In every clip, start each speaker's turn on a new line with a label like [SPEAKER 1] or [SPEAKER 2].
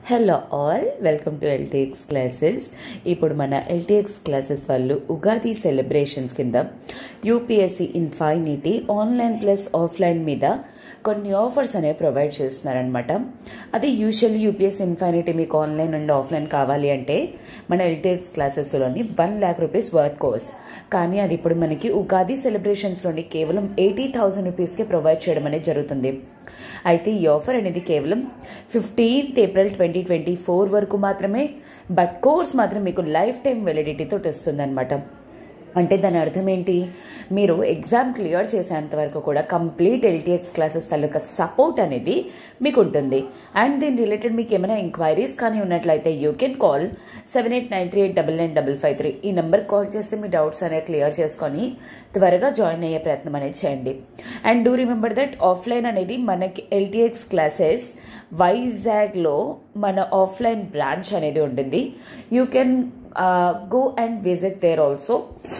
[SPEAKER 1] Hello all welcome to LTX classes ఇప్పుడు మన LTX classes వాళ్ళు ఉగాది సెలబ్రేషన్స్ కింద UPSC infinity online plus offline మీద కొన్ని ఆఫర్స్ అనేవి ప్రొవైడ్ చేస్తున్నారనమాట అది యూజువల్లీ యూపీఎస్సి ఇన్ఫైనిటీ మీకు ఆన్లైన్ అండ్ ఆఫ్లైన్ కావాలి అంటే మన ఎల్టీఎక్స్ క్లాసెస్లోని one lakh rupees worth course కానీ అది ఇప్పుడు మనకి ఉగాది సెలబ్రేషన్స్లోని కేవలం ఎయిటీ థౌసండ్ రూపీస్కే ప్రొవైడ్ చేయడం అనేది జరుగుతుంది అయితే ఈ ఆఫర్ అనేది కేవలం fifteenth April twenty twenty four వరకు మాత్రమే బట్ కోర్స్ మాత్రం మీకు లైఫ్ టైం వెలిడిటీతో వస్తుంది అనమాట అంటే దాని అర్థం ఏంటి మీరు ఎగ్జామ్ క్లియర్ చేసేంత వరకు కూడా కంప్లీట్ ఎల్టీఎక్స్ క్లాసెస్ తాలూకా సపోర్ట్ అనేది మీకు ఉంటుంది అండ్ దీని రిలేటెడ్ మీకు ఏమైనా ఎంక్వైరీస్ కానీ ఉన్నట్లయితే you can call seven eight nine three eight double nine double five three ఈ నెంబర్ కాల్ చేస్తే మీ డౌట్స్ అనేవి క్లియర్ చేసుకొని త్వరగా జాయిన్ అయ్యే ప్రయత్నం అనేది చేయండి and do remember that offline అనేది మనకి ఎల్టీఎక్స్ క్లాసెస్ వైజాగ్లో మన ఆఫ్లైన్ బ్రాంచ్ అనేది ఉంటుంది you can go and visit there also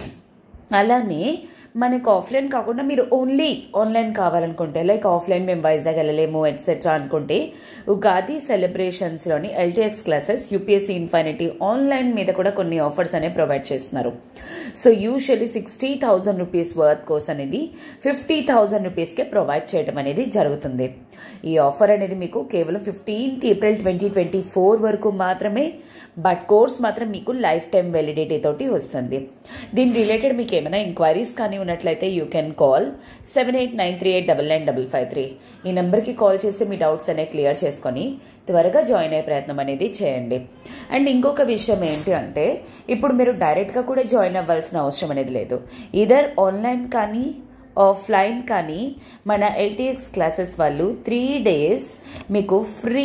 [SPEAKER 1] అలానే మనకు ఆఫ్లైన్ కాకుండా మీరు ఓన్లీ ఆన్లైన్ కావాలనుకుంటే లైక్ ఆఫ్లైన్ మేము వైజాగ్ వెళ్ళలేము ఎట్సెట్రా అనుకుంటే ఉగాది సెలబ్రేషన్స్లోని LTX classes UPSC infinity online మీద కూడా కొన్ని ఆఫర్స్ అనేవి ప్రొవైడ్ చేస్తున్నారు so usually sixty thousand rupees worth course అనేది ఫిఫ్టీ థౌజండ్ రూపీస్కే ప్రొవైడ్ చేయడం అనేది జరుగుతుంది ఈ ఆఫర్ అనేది మీకు కేవలం fifteenth April twenty twenty four వరకు మాత్రమే బట్ కోర్స్ మాత్రం మీకు లైఫ్ టైం వెలిడిటీ తోటి వస్తుంది దీని రిలేటెడ్ మీకు ఏమైనా ఎంక్వైరీస్ కానీ ఉన్నట్లయితే you can call seven eight nine three eight double nine double five three ఈ నెంబర్కి కాల్ చేసి మీ డౌట్స్ అనేవి క్లియర్ చేసుకొని త్వరగా జాయిన్ అయ్యే ప్రయత్నం అనేది చేయండి అండ్ ఇంకొక విషయం ఏంటి అంటే ఇప్పుడు మీరు డైరెక్ట్గా కూడా జాయిన్ అవ్వాల్సిన అవసరం అనేది లేదు ఇదర్ ఆన్లైన్ కానీ ఆఫ్లైన్ కానీ మన ఎల్టీఎక్స్ క్లాసెస్ వాళ్ళు త్రీ డేస్ మీకు ఫ్రీ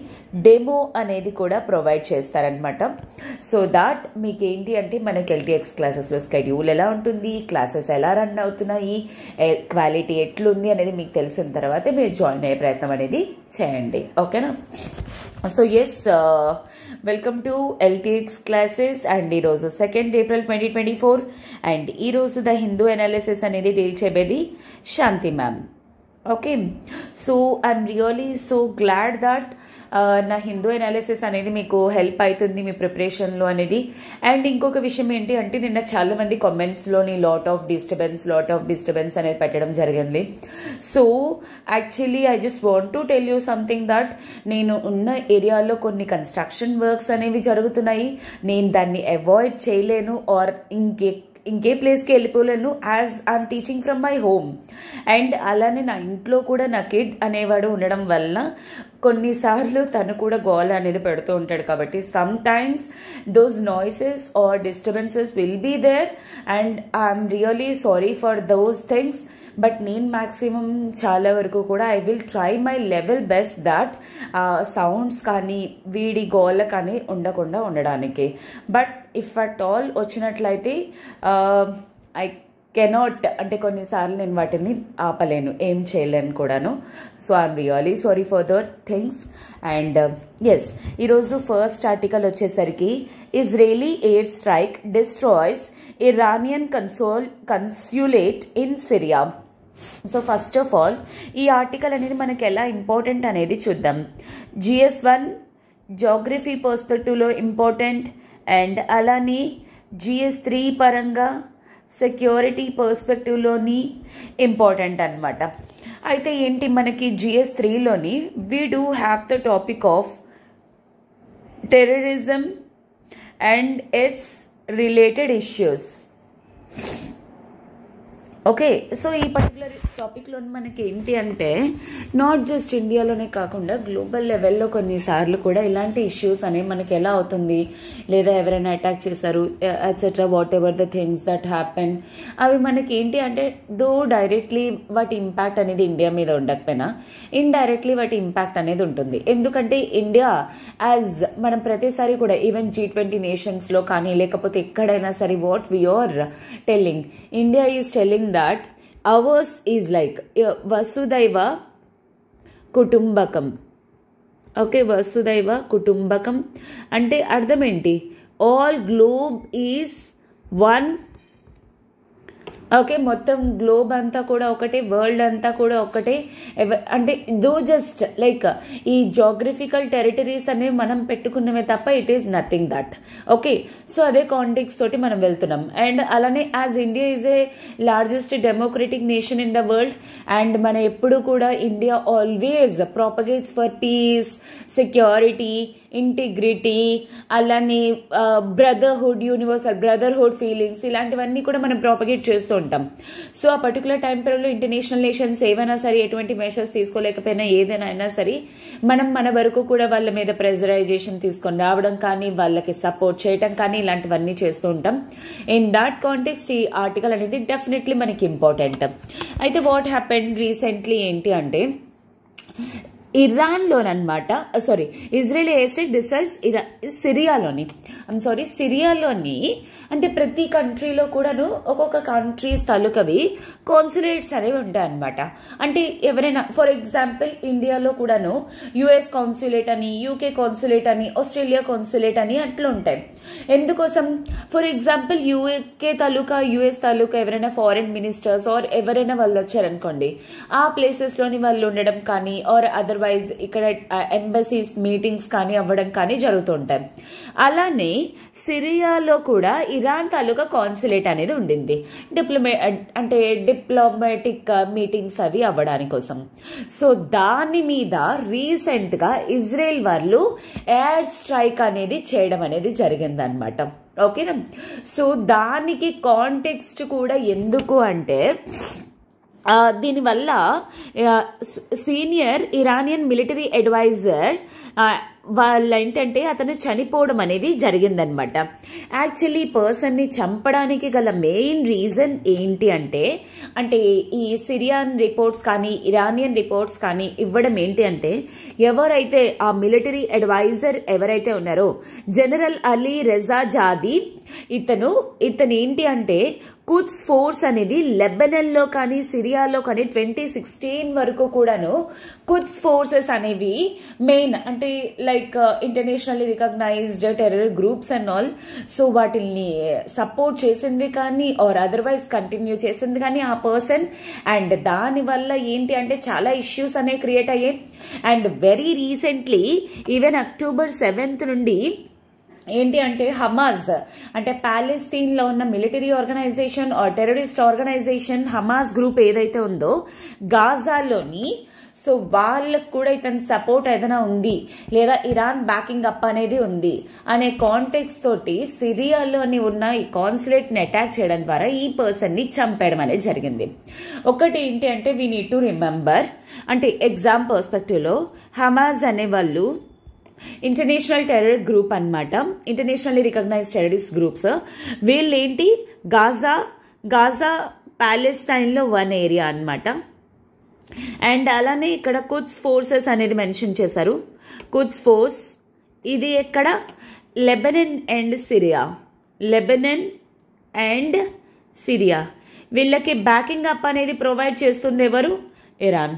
[SPEAKER 1] డెమో అనేది కూడా ప్రొవైడ్ చేస్తారనమాట సో దాట్ మీకు ఏంటి అంటే మనకి ఎల్టీఎక్స్ క్లాసెస్లో స్కెడ్యూల్ ఎలా ఉంటుంది క్లాసెస్ ఎలా రన్ అవుతున్నాయి క్వాలిటీ ఎట్లుంది అనేది మీకు తెలిసిన తర్వాత మీరు జాయిన్ అయ్యే ప్రయత్నం అనేది చేయండి ఓకేనా so yes welcome to LTX classes and ఈరోజు second April twenty twenty four and ఈరోజు ద హిందూ అనాలిసిస్ అనేది డీల్ చేయబేది Shanti ma'am okay so I'm really so glad that నా హిందూ అనాలిసిస్ అనేది మీకు హెల్ప్ అవుతుంది మీ ప్రిపరేషన్లో అనేది అండ్ ఇంకొక విషయం ఏంటి అంటే నిన్న చాలా మంది కామెంట్స్లోని lot of disturbance lot of disturbance అనేది పెట్టడం జరిగింది so actually I just want to tell you something that నేను ఉన్న ఏరియాలో కొన్ని కన్స్ట్రక్షన్ వర్క్స్ అనేవి జరుగుతున్నాయి నేను దాన్ని అవాయిడ్ చేయలేను ఆర్ ఇంకే ఇంకే ప్లేస్కి వెళ్ళిపోలేను as I'm teaching from my home and అలానే నా ఇంట్లో కూడా నా కిడ్ అనేవాడు ఉండడం వల్ల కొన్నిసార్లు తను కూడా గోల అనేది పెడుతూ ఉంటాడు కాబట్టి sometimes those noises or disturbances will be there and I'm really sorry for those things but నేను మ్యాక్సిమం చాలా వరకు కూడా I will try my level best దాట్ సౌండ్స్ కానీ వీడి గోళ్ళ కానీ ఉండకుండా ఉండడానికి బట్ ఇఫ్ అట్ ఆల్ వచ్చినట్లయితే ఐ కెనాట్ అంటే కొన్నిసార్లు నేను వాటిని ఆపలేను ఏం చేయలేను కూడాను so I'm really sorry for other things and yes ఈరోజు ఫస్ట్ ఆర్టికల్ వచ్చేసరికి Israeli air strike destroys Iranian consul consulate in Syria so first of all ఈ ఆర్టికల్ అనేది మనకి ఎలా ఇంపార్టెంట్ అనేది చూద్దాం జిఎస్ వన్ జోగ్రఫీ పర్స్పెక్టివ్లో ఇంపార్టెంట్ అండ్ అలానే జిఎస్ త్రీ పరంగా సెక్యూరిటీ పర్స్పెక్టివ్లోని ఇంపార్టెంట్ అనమాట అయితే ఏంటి మనకి జిఎస్ త్రీలోని we do have the topic of terrorism and its related issues okay so ఈ పర్టికులర్ టాపిక్లో మనకి ఏంటి అంటే నాట్ జస్ట్ ఇండియాలోనే కాకుండా గ్లోబల్ లెవెల్లో కొన్నిసార్లు కూడా ఇలాంటి ఇష్యూస్ అనేవి మనకి ఎలా అవుతుంది లేదా ఎవరైనా అటాక్ చేశారు etcetera whatever the things that happen అవి మనకి ఏంటి అంటే దో డైరెక్ట్లీ వాటి ఇంపాక్ట్ అనేది ఇండియా మీద ఉండకపోయినా ఇండైరెక్ట్లీ వాటి ఇంపాక్ట్ అనేది ఉంటుంది ఎందుకంటే ఇండియా యాజ్ మనం ప్రతిసారి కూడా ఈవెన్ జీ ట్వంటీ నేషన్స్లో కానీ లేకపోతే ఎక్కడైనా సరే what we are telling India is telling that ours is like వసుదైవ కుటుంబకం ఓకే వసుదైవ కుటుంబకం అంటే అర్థం ఏంటి all globe is one okay మొత్తం గ్లోబ్ అంతా కూడా ఒకటే వరల్డ్ అంతా కూడా ఒకటే ఎవ- అంటే దో జస్ట్ లైక్ ఈ జోగ్రఫికల్ టెరిటరీస్ అనేవి మనం పెట్టుకున్నవే తప్ప it is nothing that okay so అదే కాంటెక్స్ తోటి మనం వెళ్తున్నాం అండ్ అలానే as India is a largest democratic nation in the world and మన ఎప్పుడు కూడా India always propagates for peace security integrity అలానే బ్రదర్హుడ్ యూనివర్సల్ బ్రదర్హుడ్ ఫీలింగ్స్ ఇలాంటివన్నీ కూడా మనం ప్రాపగేట్ చేస్తూ ఉంటాం సో ఆ పర్టికులర్ టైం పీరియడ్లో ఇంటర్నేషనల్ నేషన్స్ ఏవైనా సరే ఎటువంటి మెషర్స్ తీసుకోలేకపోయినా ఏదైనా అయినా సరే మనం మన వరకు కూడా వాళ్ళ మీద ప్రెజరైజేషన్ తీసుకొని రావడం కానీ వాళ్ళకి సపోర్ట్ చేయడం కానీ ఇలాంటివన్నీ చేస్తూ ఉంటాం ఇన్ దాట్ కాంటెక్స్ట్ ఈ ఆర్టికల్ అనేది డెఫినెట్లీ మనకి ఇంపార్టెంట్ అయితే వాట్ హ్యాపెండ్ రీసెంట్లీ ఏంటి అంటే ఇరాన్లోనమాట sorry Israel air strike destroys ఇరా సిరియాలోని ఐమ్ సారీ సిరియాలోని అంటే ప్రతి కంట్రీలో కూడాను ఒక్కొక్క కంట్రీస్ తాలూకవి కాన్సులేట్స్ అనేవి ఉంటాయి అనమాట అంటే ఎవరైనా ఫర్ ఎగ్జాంపుల్ ఇండియాలో కూడాను యుఎస్ కాన్సులేట్ అని యూకే కాన్సులేట్ అని ఆస్ట్రేలియా కాన్సులేట్ అని అట్లా ఉంటాయి ఎందుకోసం ఫర్ ఎగ్జాంపుల్ యూకే తాలూకా యుఎస్ తాలూకా ఎవరైనా ఫారిన్ మినిస్టర్స్ ఆర్ ఎవరైనా వాళ్ళు వచ్చారనుకోండి ఆ ప్లేసెస్ లోని వాళ్ళు ఉండడం కానీ ఆర్ అదర్వైజ్ ఇక్కడ ఎంబసీస్ మీటింగ్స్ కానీ అవ్వడం కానీ జరుగుతుంటాయి అలానే సిరియాలో కూడా ఇరాన్ తాలూకా కాన్సులేట్ అనేది ఉండింది డిప్లొమే అంటే డిప్లొమాటిక్ మీటింగ్స్ అవి అవ్వడానికి కోసం సో దాని మీద రీసెంట్ గా ఇజ్రాయెల్ వాళ్ళు ఎయిర్ స్ట్రైక్ అనేది చేయడం అనేది జరిగిందనమాట ఓకేనా సో దానికి కాంటెక్స్ట్ కూడా ఎందుకు అంటే ఆ, దీనివల్ల ఆ, స- సీనియర్ ఇరానియన్ మిలిటరీ అడ్వైజర్ ఆ, వాళ్ళ ఏంటంటే అతను చనిపోవడం అనేది జరిగిందనమాట యాక్చువల్లీ ఈ పర్సన్ని చంపడానికి గల మెయిన్ రీజన్ ఏంటి అంటే అంటే ఈ సిరియాన్ రిపోర్ట్స్ కానీ ఇరానియన్ రిపోర్ట్స్ కానీ ఇవ్వడం ఏంటి అంటే ఎవరైతే ఆ మిలిటరీ అడ్వైజర్ ఎవరైతే ఉన్నారో జనరల్ అలీ రెజా జాదీ ఇతను ఇతను ఏంటి అంటే కుత్స్ ఫోర్స్ అనేది లెబనన్ లో కానీ సిరియాలో కానీ ట్వంటీ సిక్స్టీన్ వరకు కూడాను కుత్స్ ఫోర్సెస్ అనేవి మెయిన్ అంటే like internationally recognized terror groups and all so వాటిని సపోర్ట్ చేసింది కానీ ఆర్ అదర్వైజ్ కంటిన్యూ చేసింది కానీ ఆ పర్సన్ అండ్ దాని వల్ల ఏంటి అంటే చాలా ఇష్యూస్ అనేవి క్రియేట్ అయ్యాయి and very recently even October seventh నుండి ఏంటి అంటే హమాజ్ అంటే ప్యాలెస్తీన్ లో ఉన్న military organization or terrorist organization Hamas group ఏదైతే ఉందో గాజాలోని సో వాళ్ళకు కూడా ఇతని సపోర్ట్ ఏదైనా ఉంది లేదా ఇరాన్ బ్యాకింగ్ అప్ అనేది ఉంది అనే కాంటెక్స్ తోటి సిరియాలోని ఉన్న ఈ కాన్సులేట్ ని అటాక్ చేయడం ద్వారా ఈ పర్సన్ ని చంపేయడం అనేది జరిగింది ఒకటి ఏంటి అంటే వీ నీడ్ టు రిమెంబర్ అంటే ఎగ్జామ్ పర్స్పెక్టివ్ లో హమాజ్ అనే వాళ్ళు ఇంటర్నేషనల్ టెర్రర్ గ్రూప్ అన్నమాట ఇంటర్నేషనల్లీ రికగ్నైజ్ టెర్రరిస్ట్ గ్రూప్స్ వీళ్ళేంటి గాజా గాజా ప్యాలెస్తైన్ లో వన్ ఏరియా అన్నమాట అండ్ అలానే ఇక్కడ కుడ్స్ ఫోర్సెస్ అనేది మెన్షన్ చేశారు కుడ్స్ ఫోర్స్ ఇది ఎక్కడ Lebanon and Syria Lebanon and Syria వీళ్ళకి బ్యాకింగ్ అప్ అనేది ప్రొవైడ్ చేస్తుంది ఎవరు Iran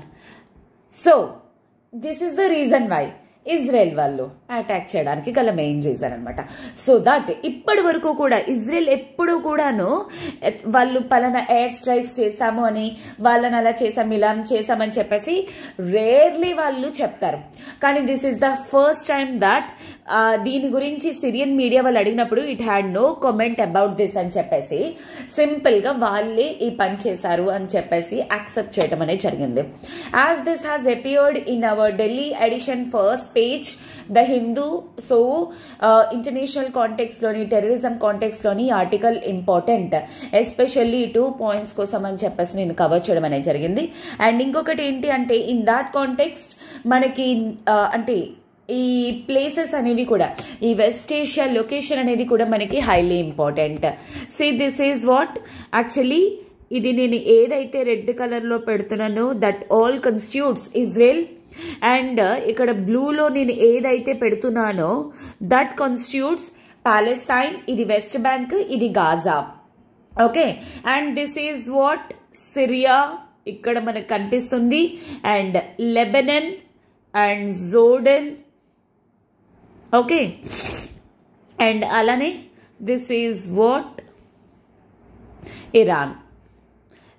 [SPEAKER 1] so this is the reason why Israel వాళ్ళు అటాక్ చేయడానికి గల మెయిన్ రీజన్ అనమాట సో దట్ ఇప్పటి వరకు కూడా ఇజ్రాయెల్ ఎప్పుడు కూడాను ఎ- వాళ్ళు పలానా ఎయిర్ స్ట్రైక్స్ చేశాము అని వాళ్ళని అలా చేసాం ఇలా చేసామని చెప్పేసి రేర్లీ వాళ్ళు చెప్తారు కానీ this is the first time that దీని గురించి సిరియన్ మీడియా వాళ్ళు అడిగినప్పుడు it had no comment about this అని చెప్పేసి సింపుల్ గా వాళ్ళే ఈ పని చేశారు అని చెప్పేసి యాక్సెప్ట్ చేయడం అనేది జరిగింది as this has appeared in our Delhi edition first page the Hindu so international context లోని టెర్రరిజం కాంటెక్స్ లోని article important especially two points కోసం అని చెప్పేసి నేను కవర్ చేయడం అనేది జరిగింది అండ్ ఇంకొకటి ఏంటి అంటే ఇన్ దాట్ కాంటెక్స్ట్ మనకి ఆ, అంటే ఈ ప్లేసెస్ అనేవి కూడా ఈ వెస్ట్ ఏషియా లొకేషన్ అనేది కూడా మనకి highly important see this is what actually ఇది నేను ఏదైతే రెడ్ కలర్ లో పెడుతున్నానో that all constitutes Israel and ఇక్కడ బ్లూలో నేను ఏదైతే పెడుతున్నానో దట్ కాన్స్టిట్యూట్స్ పాలెస్తైన్ ఇది వెస్ట్ బ్యాంక్ ఇది Gaza okay and this is what Syria ఇక్కడ మనకు కనిపిస్తుంది and Lebanon and Jordan okay and అలానే this is what Iran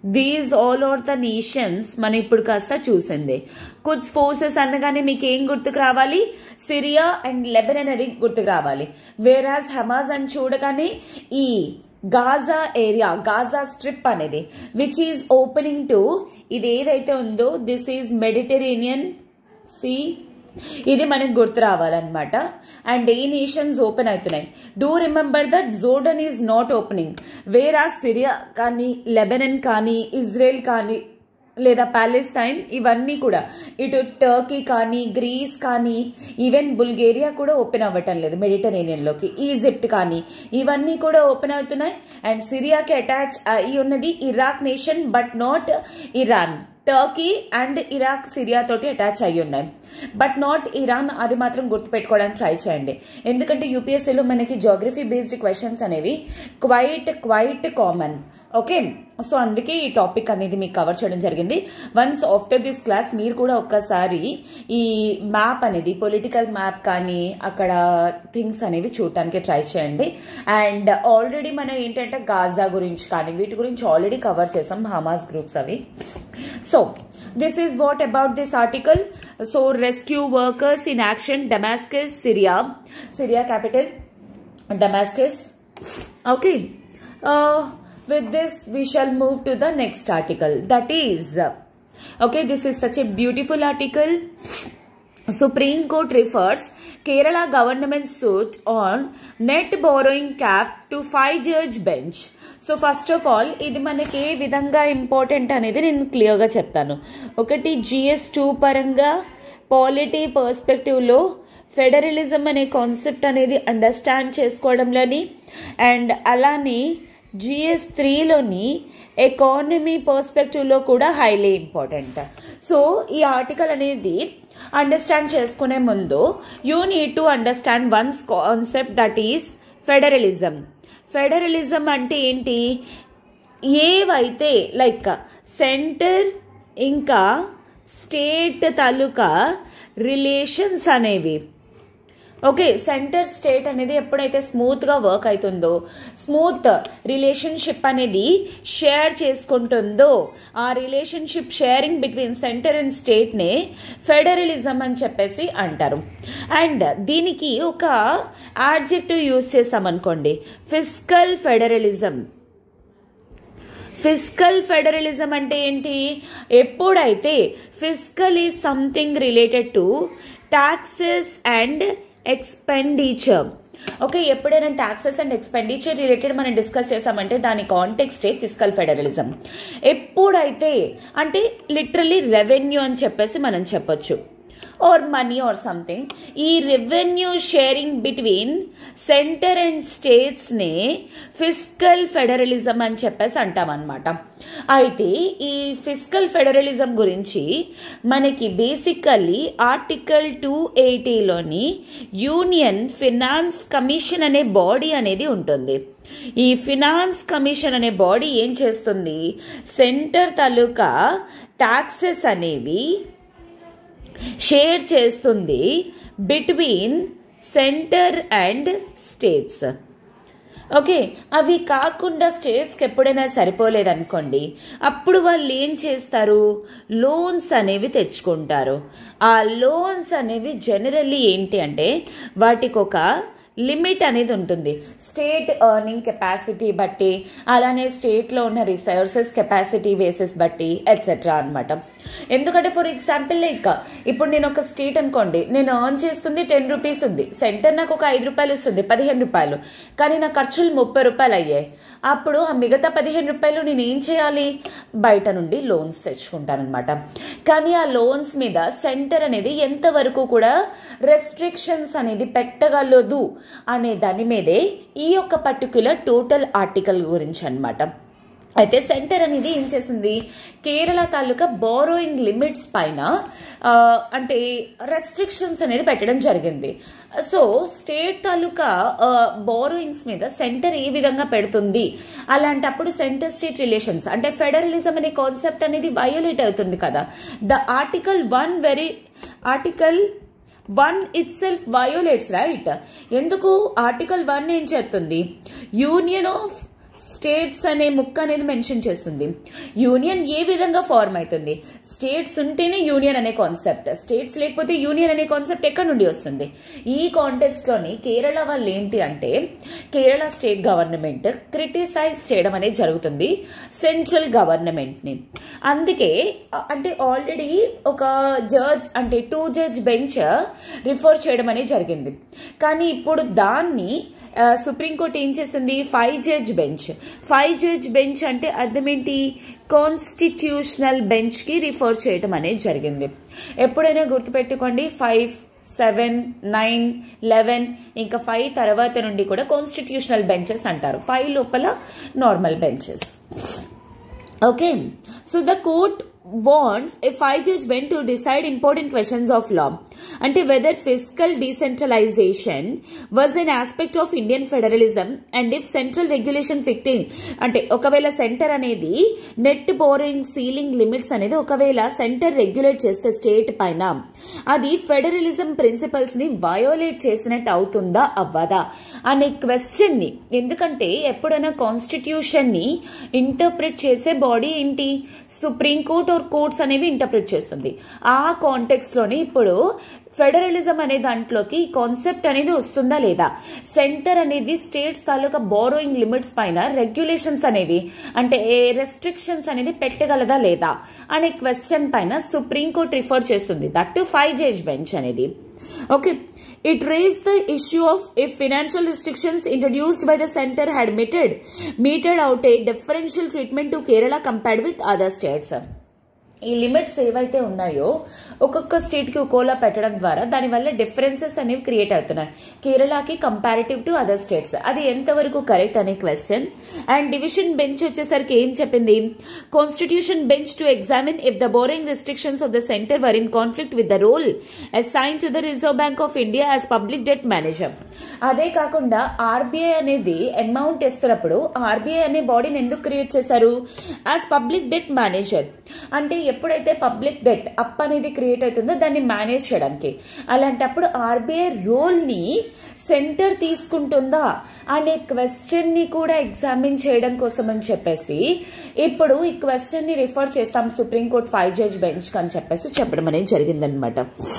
[SPEAKER 1] these all are the nations మనం ఇప్పుడు కాస్త చూసింది కుడ్స్ ఫోర్సెస్ అనగానే మీకు ఏం గుర్తుకు రావాలి సిరియా అండ్ లెబనన్ అని గుర్తుకు రావాలి వేరాజ్ హమాజ్ అని చూడగానే ఈ గాజా ఏరియా గాజా స్ట్రిప్ అనేది విచ్ ఈజ్ ఓపెనింగ్ టు ఇది ఏదైతే ఉందో దిస్ ఈజ్ మెడిటరేనియన్ సీ ఇది మనకు గుర్తు రావాలన్నమాట అండ్ ఏ నేషన్స్ ఓపెన్ అవుతున్నాయి do remember that Jordan is not opening where ఆ సిరియా కానీ లెబనన్ కానీ ఇజ్రాయెల్ కానీ లేదా ప్యాలెస్తైన్ ఇవన్నీ కూడా ఇటు టర్కీ కానీ గ్రీస్ కానీ ఈవెన్ బుల్గేరియా కూడా ఓపెన్ అవ్వటం లేదు మెడిటరేనియన్లోకి ఈజిప్ట్ కానీ ఇవన్నీ కూడా ఓపెన్ అవుతున్నాయి అండ్ సిరియాకి అటాచ్ అయి ఉన్నది Iraq nation but not Iran Turkey and Iraq Syria తోటి అటాచ్ అయి ఉన్నాయి బట్ నాట్ ఇరాన్ అది మాత్రం గుర్తుపెట్టుకోవడానికి ట్రై చేయండి ఎందుకంటే యూపీఎస్సీలో మనకి జోగ్రఫీ బేస్డ్ క్వశ్చన్స్ అనేవి quite quite common okay so అందుకే ఈ టాపిక్ అనేది మీకు కవర్ చేయడం జరిగింది వన్స్ ఆఫ్టర్ దిస్ క్లాస్ మీరు కూడా ఒక్కసారి ఈ మ్యాప్ అనేది పొలిటికల్ మ్యాప్ కానీ అక్కడ థింగ్స్ అనేవి చూడటానికి ట్రై చేయండి అండ్ ఆల్రెడీ మనం ఏంటంటే గాజా గురించి కానీ వీటి గురించి ఆల్రెడీ కవర్ చేసాం హమాస్ గ్రూప్స్ అవి so this is what about this article so rescue workers in action damascus syria syria capital damascus okay uh, with this we shall move to the next article that is okay this is such a beautiful article Supreme Court refers Kerala government suit on net borrowing cap to five judge bench. So first of all ఇది మనకి ఏ విధంగా important అనేది నేను క్లియర్గా చెప్తాను ఒకటి GS two పరంగా polity పర్స్పెక్టివ్లో ఫెడరలిజం అనే కాన్సెప్ట్ అనేది అండర్స్టాండ్ చేసుకోవడంలోని అండ్ అలానే జిఎస్ త్రీలోని ఎకానమీ పర్స్పెక్టివ్లో కూడా హైలీ ఇంపార్టెంట్ సో ఈ ఆర్టికల్ అనేది అండర్స్టాండ్ చేసుకునే ముందు you need to understand once concept that is federalism federalism అంటే ఏంటి ఏవైతే లైక్ సెంటర్ ఇంకా స్టేట్ తాలూకా రిలేషన్స్ అనేవి ఓకే సెంటర్ స్టేట్ అనేది ఎప్పుడైతే స్మూత్గా వర్క్ అవుతుందో స్మూత్ రిలేషన్షిప్ అనేది షేర్ చేసుకుంటుందో ఆ relationship sharing between centre and స్టేట్నే federalism అని చెప్పేసి అంటారు అండ్ దీనికి ఒక ఆడ్జెక్టివ్ యూజ్ చేసామనుకోండి ఫిజికల్ ఫెడరలిజం ఫిజికల్ ఫెడరలిజం అంటే ఏంటి ఎప్పుడైతే physical is something related to taxes and expenditure okay ఎప్పుడైనా టాక్సెస్ అండ్ ఎక్స్పెండిచర్ రిలేటెడ్ మనం డిస్కస్ చేసామంటే దాని కాంటెక్స్టే ఫిజికల్ ఫెడరలిజం ఎప్పుడైతే అంటే లిటరలీ రెవెన్యూ అని చెప్పేసి మనం చెప్పొచ్చు ఆర్ మనీ ఆర్ సంథింగ్ ఈ revenue sharing between centre and states నే ఫిజికల్ ఫెడరలిజం అని చెప్పేసి అంటామన్నమాట అయితే ఈ ఫిజికల్ ఫెడరలిజం గురించి మనకి బేసికల్లీ ఆర్టికల్ టూ ఎయిటీలోని యూనియన్ ఫినాన్స్ కమిషన్ అనే బాడీ అనేది ఉంటుంది ఈ ఫినాన్స్ కమిషన్ అనే బాడీ ఏం చేస్తుంది సెంటర్ తాలూకా టాక్సెస్ అనేవి షేర్ చేస్తుంది between centre and states okay అవి కాకుండా స్టేట్స్కి ఎప్పుడైనా సరిపోలేదనుకోండి అప్పుడు వాళ్ళు ఏం చేస్తారు లోన్స్ అనేవి తెచ్చుకుంటారు ఆ లోన్స్ అనేవి జనరల్లీ ఏంటి అంటే వాటికి ఒక లిమిట్ అనేది ఉంటుంది స్టేట్ ఎర్నింగ్ కెపాసిటీ బట్టి అలానే స్టేట్లో ఉన్న రిసోర్సెస్ కెపాసిటీ బేసెస్ బట్టి ఎట్సెట్రా అనమాట ఎందుకంటే ఫర్ ఎగ్జాంపుల్ లైక్ ఇప్పుడు నేను ఒక స్టేట్ అనుకోండి నేను ఎర్న్ చేస్తుంది టెన్ రూపీస్ ఉంది సెంటర్ నాకు ఒక ఐదు రూపాయలు ఇస్తుంది పదిహేను రూపాయలు కానీ నా ఖర్చులు ముప్పై రూపాయలు అయ్యాయి అప్పుడు ఆ మిగతా పదిహేను రూపాయలు నేను ఏం చేయాలి బయట నుండి లోన్స్ తెచ్చుకుంటానమాట కానీ ఆ లోన్స్ మీద సెంటర్ అనేది ఎంతవరకు కూడా రెస్ట్రిక్షన్స్ అనేది పెట్టగలదు అనే దాని మీదే ఈ యొక్క పర్టిక్యులర్ టోటల్ ఆర్టికల్ గురించి అనమాట అయితే సెంటర్ అనేది ఏం చేసింది కేరళ తాలూకా బారోయింగ్ లిమిట్స్ పైన అంటే రెస్ట్రిక్షన్స్ అనేది పెట్టడం జరిగింది సో స్టేట్ తాలూకా బారోయింగ్స్ మీద సెంటర్ ఏ విధంగా పెడుతుంది అలాంటప్పుడు సెంటర్ స్టేట్ రిలేషన్స్ అంటే ఫెడరలిజం అనే కాన్సెప్ట్ అనేది వయోలేట్ అవుతుంది కదా the article one very article one itself violates right ఎందుకు ఆర్టికల్ వన్ ఏం చెప్తుంది యూనియన్ ఆఫ్ స్టేట్స్ అనే ముక్క అనేది మెన్షన్ చేస్తుంది యూనియన్ ఏ విధంగా ఫార్మ్ అవుతుంది స్టేట్స్ ఉంటేనే యూనియన్ అనే కాన్సెప్ట్ స్టేట్స్ లేకపోతే యూనియన్ అనే కాన్సెప్ట్ ఎక్కడి నుండి వస్తుంది ఈ కాంటెక్స్ట్ లోని కేరళ వాళ్ళు ఏంటి అంటే కేరళ స్టేట్ గవర్నమెంట్ క్రిటిసైజ్ చేయడం అనేది జరుగుతుంది సెంట్రల్ గవర్నమెంట్ ని అందుకే అ- అంటే ఆల్రెడీ ఒక జడ్జ్ అంటే టూ జడ్జ్ బెంచ్ రిఫర్ చేయడం అనేది జరిగింది కానీ ఇప్పుడు దాన్ని ఆ, సుప్రీంకోర్టు ఏం చేసింది five judge bench five judge bench అంటే అర్థం ఏంటి కాన్స్టిట్యూషనల్ బెంచ్ కి రిఫర్ చేయడం అనేది జరిగింది ఎప్పుడైనా గుర్తుపెట్టుకోండి ఫైవ్ సెవెన్ నైన్ లెవెన్ ఇంకా ఫైవ్ తర్వాత నుండి కూడా కాన్స్టిట్యూషనల్ బెంచెస్ అంటారు ఫైవ్ లోపల normal benches Okay, so the court wants a five judge bench to decide important questions of law. అంటే whether fiscal decentralization was an aspect of Indian federalism and if central regulation fixing అంటే ఒకవేళ centre అనేది net boring ceiling limits అనేది ఒకవేళ centre regulate చేస్తే state పైన అది federalism principles ని వయోలేట్ చేసినట్టు అవుతుందా అవ్వదా అనే క్వశ్చన్ ని ఎందుకంటే ఎప్పుడైనా కాన్స్టిట్యూషన్ ని ఇంటర్ప్రిట్ చేసే బాడీ ఏంటి సుప్రీం కోర్ట్ ఆర్ కోర్ట్స్ అనేవి ఇంటర్ప్రిట్ చేస్తుంది ఆ కాంటెక్స్ లోని ఇప్పుడు ఫెడరలిజం అనే దాంట్లోకి కాన్సెప్ట్ అనేది వస్తుందా లేదా సెంటర్ అనేది స్టేట్స్ తాలూకా బోరోయింగ్ లిమిట్స్ పైన రెగ్యులేషన్స్ అనేవి అంటే రెస్ట్రిక్షన్స్ అనేది పెట్టగలదా లేదా అనే క్వశ్చన్ పైన సుప్రీం కోర్ట్ రిఫర్ చేస్తుంది that to five judge bench అనేది okay It raised the issue of if financial restrictions introduced by the center had meted, meted out a differential treatment to Kerala compared with other states. ఈ limits ఏవైతే ఉన్నాయో ఒక్కొక్క state కి ఒక్కోలా పెట్టడం ద్వారా దానివల్ల differences అనేవి క్రియేట్ అవుతున్నాయి కేరళకి కంపారిటివ్ టు అదర్ స్టేట్స్ అది ఎంతవరకు కరెక్ట్ అనే క్వశ్చన్ అండ్ డివిజన్ బెంచ్ వచ్చేసరికి ఏం చెప్పింది constitution bench to examine if the borrowing restrictions of the centre were in conflict with the role assign to the Reserve Bank of India as public debt manager అదే కాకుండా RBI అనేది amount ఇస్తున్నప్పుడు RBI అనే బాడీని ఎందుకు create చేశారు as public debt manager అంటే ఎప్పుడైతే పబ్లిక్ డెట్ అప్ అనేది క్రియేట్ అవుతుందో దాన్ని మేనేజ్ చేయడానికి అలాంటప్పుడు ఆర్బీఐ రోల్ ని సెంటర్ తీసుకుంటుందా అనే క్వశ్చన్ ని కూడా ఎగ్జామిన్ చేయడం కోసం అని చెప్పేసి ఇప్పుడు ఈ క్వశ్చన్ ని రిఫర్ చేస్తాం సుప్రీంకోర్టు ఫైవ్ జడ్జ్ బెంచ్ అని చెప్పేసి చెప్పడం అనేది జరిగిందనమాట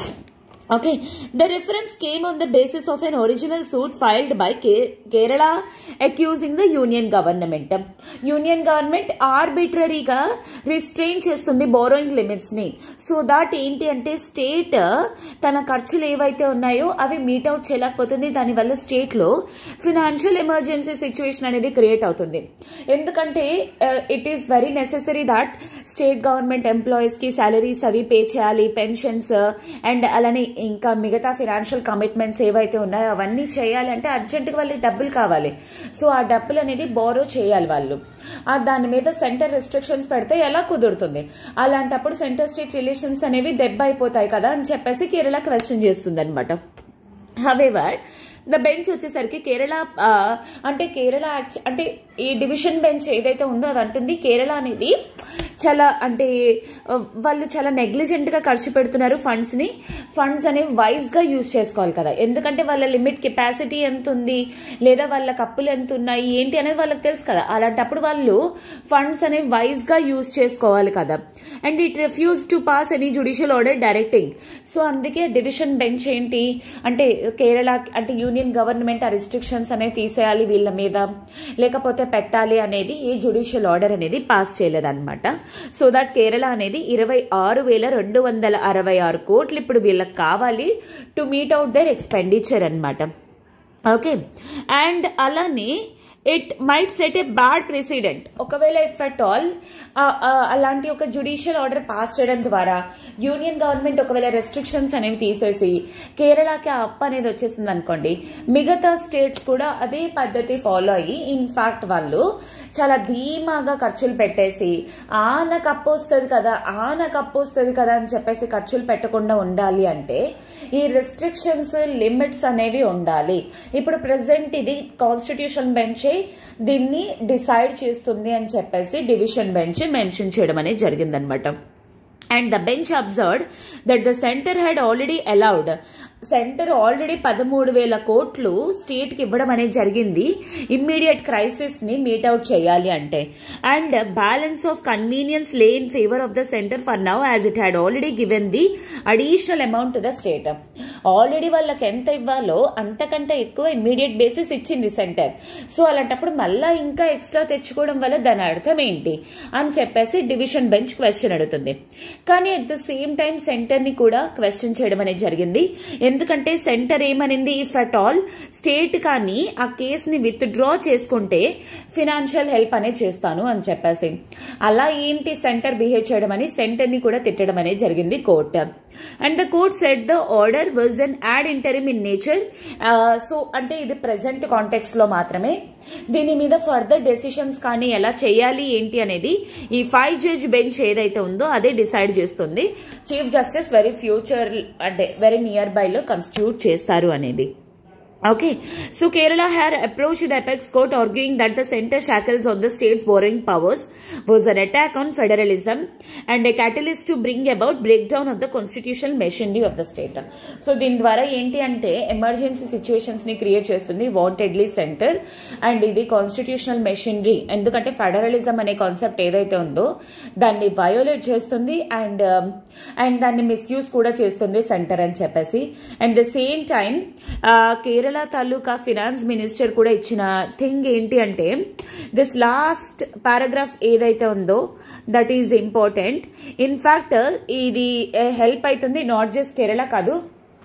[SPEAKER 1] Okay, the reference came on the basis of an original suit filed by Ke- Kerala accusing the union government. Union government ఆర్బిటరీగా రిస్ట్రెయిన్ చేస్తుంది బోరోయింగ్ లిమిట్స్ ని సో దాట్ ఏంటి అంటే స్టేట్ తన ఖర్చులు ఏవైతే ఉన్నాయో అవి మీట్ అవుట్ చేయలేకపోతుంది దానివల్ల స్టేట్ లో ఫినాన్షియల్ ఎమర్జెన్సీ సిచ్యువేషన్ అనేది క్రియేట్ అవుతుంది ఎందుకంటే it is very necessary that state government employees కి సాలరీస్ అవి పే చేయాలి పెన్షన్స్ అండ్ అలానే ఇంకా మిగతా ఫినాన్షియల్ కమిట్మెంట్స్ ఏవైతే ఉన్నాయో అవన్నీ చేయాలి అంటే అర్జెంటుగా వాళ్ళకి డబ్బులు కావాలి సో ఆ డబ్బులు అనేది బోరో చేయాలి వాళ్ళు ఆ దాని మీద సెంటర్ రెస్ట్రిక్షన్స్ పెడితే ఎలా కుదురుతుంది అలాంటప్పుడు సెంటర్ స్టేట్ రిలేషన్స్ అనేవి దెబ్బ అయిపోతాయి కదా అని చెప్పేసి కేరళ క్వశ్చన్ చేస్తుంది అనమాట హవెవర్ ద బెంచ్ వచ్చేసరికి కేరళ ఆ, అంటే కేరళ యాక్చు- అంటే ఈ డివిజన్ బెంచ్ ఏదైతే ఉందో అది అంటుంది కేరళ అనేది చాలా అంటే ఆ, వాళ్ళు చాలా నెగ్లిజెంట్ గా ఖర్చు పెడుతున్నారు ఫండ్స్ ని ఫండ్స్ అనేవి వైజ్ గా యూజ్ చేసుకోవాలి కదా ఎందుకంటే వాళ్ళ లిమిట్ కెపాసిటీ ఎంత ఉంది లేదా వాళ్ళ కప్పులు ఎంత ఉన్నాయి ఏంటి అనేది వాళ్ళకి తెలుసు కదా అలాంటప్పుడు వాళ్ళు ఫండ్స్ అనేవి వైజ్ గా యూజ్ చేసుకోవాలి కదా and it refuse to pass any judicial order directing so అందుకే డివిజన్ బెంచ్ ఏంటి అంటే కేరళ అంటే యూనియన్ గవర్నమెంట్ ఆ రిస్ట్రిక్షన్స్ అనేవి తీసేయాలి వీళ్ళ మీద లేకపోతే పెట్టాలి అనేది ఈ జుడిషియల్ ఆర్డర్ అనేది పాస్ చేయలేదన్నమాట సో దట్ కేరళ అనేది ఇరవై ఆరు వేల రెండు వందల అరవై ఆరు కోట్లు ఇప్పుడు వీళ్ళకి కావాలి to meet out their expenditure అన్నమాట ఓకే అండ్ అలానే it might set a bad precedent ఒకవేళ ఇఫ్ అట్ ఆల్ అలాంటి ఒక జుడిషియల్ ఆర్డర్ పాస్ చేయడం ద్వారా యూనియన్ గవర్నమెంట్ ఒకవేళ రెస్ట్రిక్షన్స్ అనేవి తీసేసి కేరళకి ఆ అప్ అనేది వచ్చేసింది అనుకోండి మిగతా స్టేట్స్ కూడా అదే పద్ధతి ఫాలో అయ్యి ఇన్ఫాక్ట్ వాళ్ళు చాలా ధీమాగా ఖర్చులు పెట్టేసి ఆ నాకు అప్పు వస్తుంది కదా ఆ నాకు అప్పు వస్తుంది కదా అని చెప్పేసి ఖర్చులు పెట్టకుండా ఉండాలి అంటే ఈ రెస్ట్రిక్షన్స్ లిమిట్స్ అనేవి ఉండాలి ఇప్పుడు ప్రెసెంట్ ఇది కాన్స్టిట్యూషన్ బెంచ్ దీన్ని డిసైడ్ చేస్తుంది అని చెప్పేసి డివిజన్ బెంచ్ మెన్షన్ చేయడం అనేది జరిగిందనమాట and the bench observed that the centre had already allowed centre already పదమూడు వేల కోట్లు స్టేట్కి ఇవ్వడం అనేది జరిగింది ఇమ్మీడియట్ క్రైసిస్ని మీట్ అవుట్ చేయాలి అంటే and balance of convenience lay in favour of the centre for now as it had already given the additional amount to the state already వాళ్ళకి ఎంత ఇవ్వాలో అంతకంటే ఎక్కువ ఇమ్మీడియట్ బేసిస్ ఇచ్చింది సెంటర్ సో అలాంటప్పుడు మళ్ళా ఇంకా ఎక్స్ట్రా తెచ్చుకోవడం వల్ల దాని అర్థం ఏంటి అని చెప్పేసి డివిజన్ బెంచ్ క్వశ్చన్ అడుగుతుంది కానీ at the same time centre ని కూడా క్వశ్చన్ చేయడం అనేది జరిగింది ఎందుకంటే సెంటర్ ఏమనింది ఇఫ్ అట్ ఆల్ స్టేట్ కానీ ఆ కేసుని విత్ డ్రా చేసుకుంటే ఫినాన్షియల్ హెల్ప్ అనేది చేస్తాను అని చెప్పేసి అలా ఏంటి సెంటర్ బిహేవ్ చేయడం అని సెంటర్ ని కూడా తిట్టడం అనేది జరిగింది court and the court set the order was an ad interim in nature so అంటే ఇది ప్రెసెంట్ కాంటెక్స్ట్ లో మాత్రమే దీని మీద ఫర్దర్ డెసిషన్స్ కానీ ఎలా చేయాలి ఏంటి అనేది ఈ ఫైవ్ జడ్జ్ బెంచ్ ఏదైతే ఉందో అదే డిసైడ్ చేస్తుంది చీఫ్ జస్టిస్ వెరీ ఫ్యూచర్ అంటే వెరీ నియర్ బై లో కన్స్టిట్యూట్ చేస్తారు అనేది Okay, so Kerala had approached the apex court arguing that the center shackles on the state's borrowing powers was an attack on federalism and a catalyst to bring about breakdown of the constitutional machinery of the state. So దీని ద్వారా ఏంటి అంటే emergency situations ని create చేస్తుంది wantedly centre and ఇది constitutional machinery ఎందుకంటే federalism అనే concept ఏదైతే ఉందో దాన్ని వయోలేట్ చేస్తుంది అండ్ అండ్ దాన్ని మిస్యూజ్ కూడా చేస్తుంది సెంటర్ అని చెప్పేసి and the same time Kerala తాలూకా ఫినాన్స్ మినిస్టర్ కూడా ఇచ్చిన థింగ్ ఏంటి అంటే దిస్ లాస్ట్ పారాగ్రాఫ్ ఏదైతే ఉందో దట్ ఈజ్ ఇంపార్టెంట్ ఇన్ఫాక్ట్ ఇది హెల్ప్ అవుతుంది నాట్ జస్ట్ కేరళ కాదు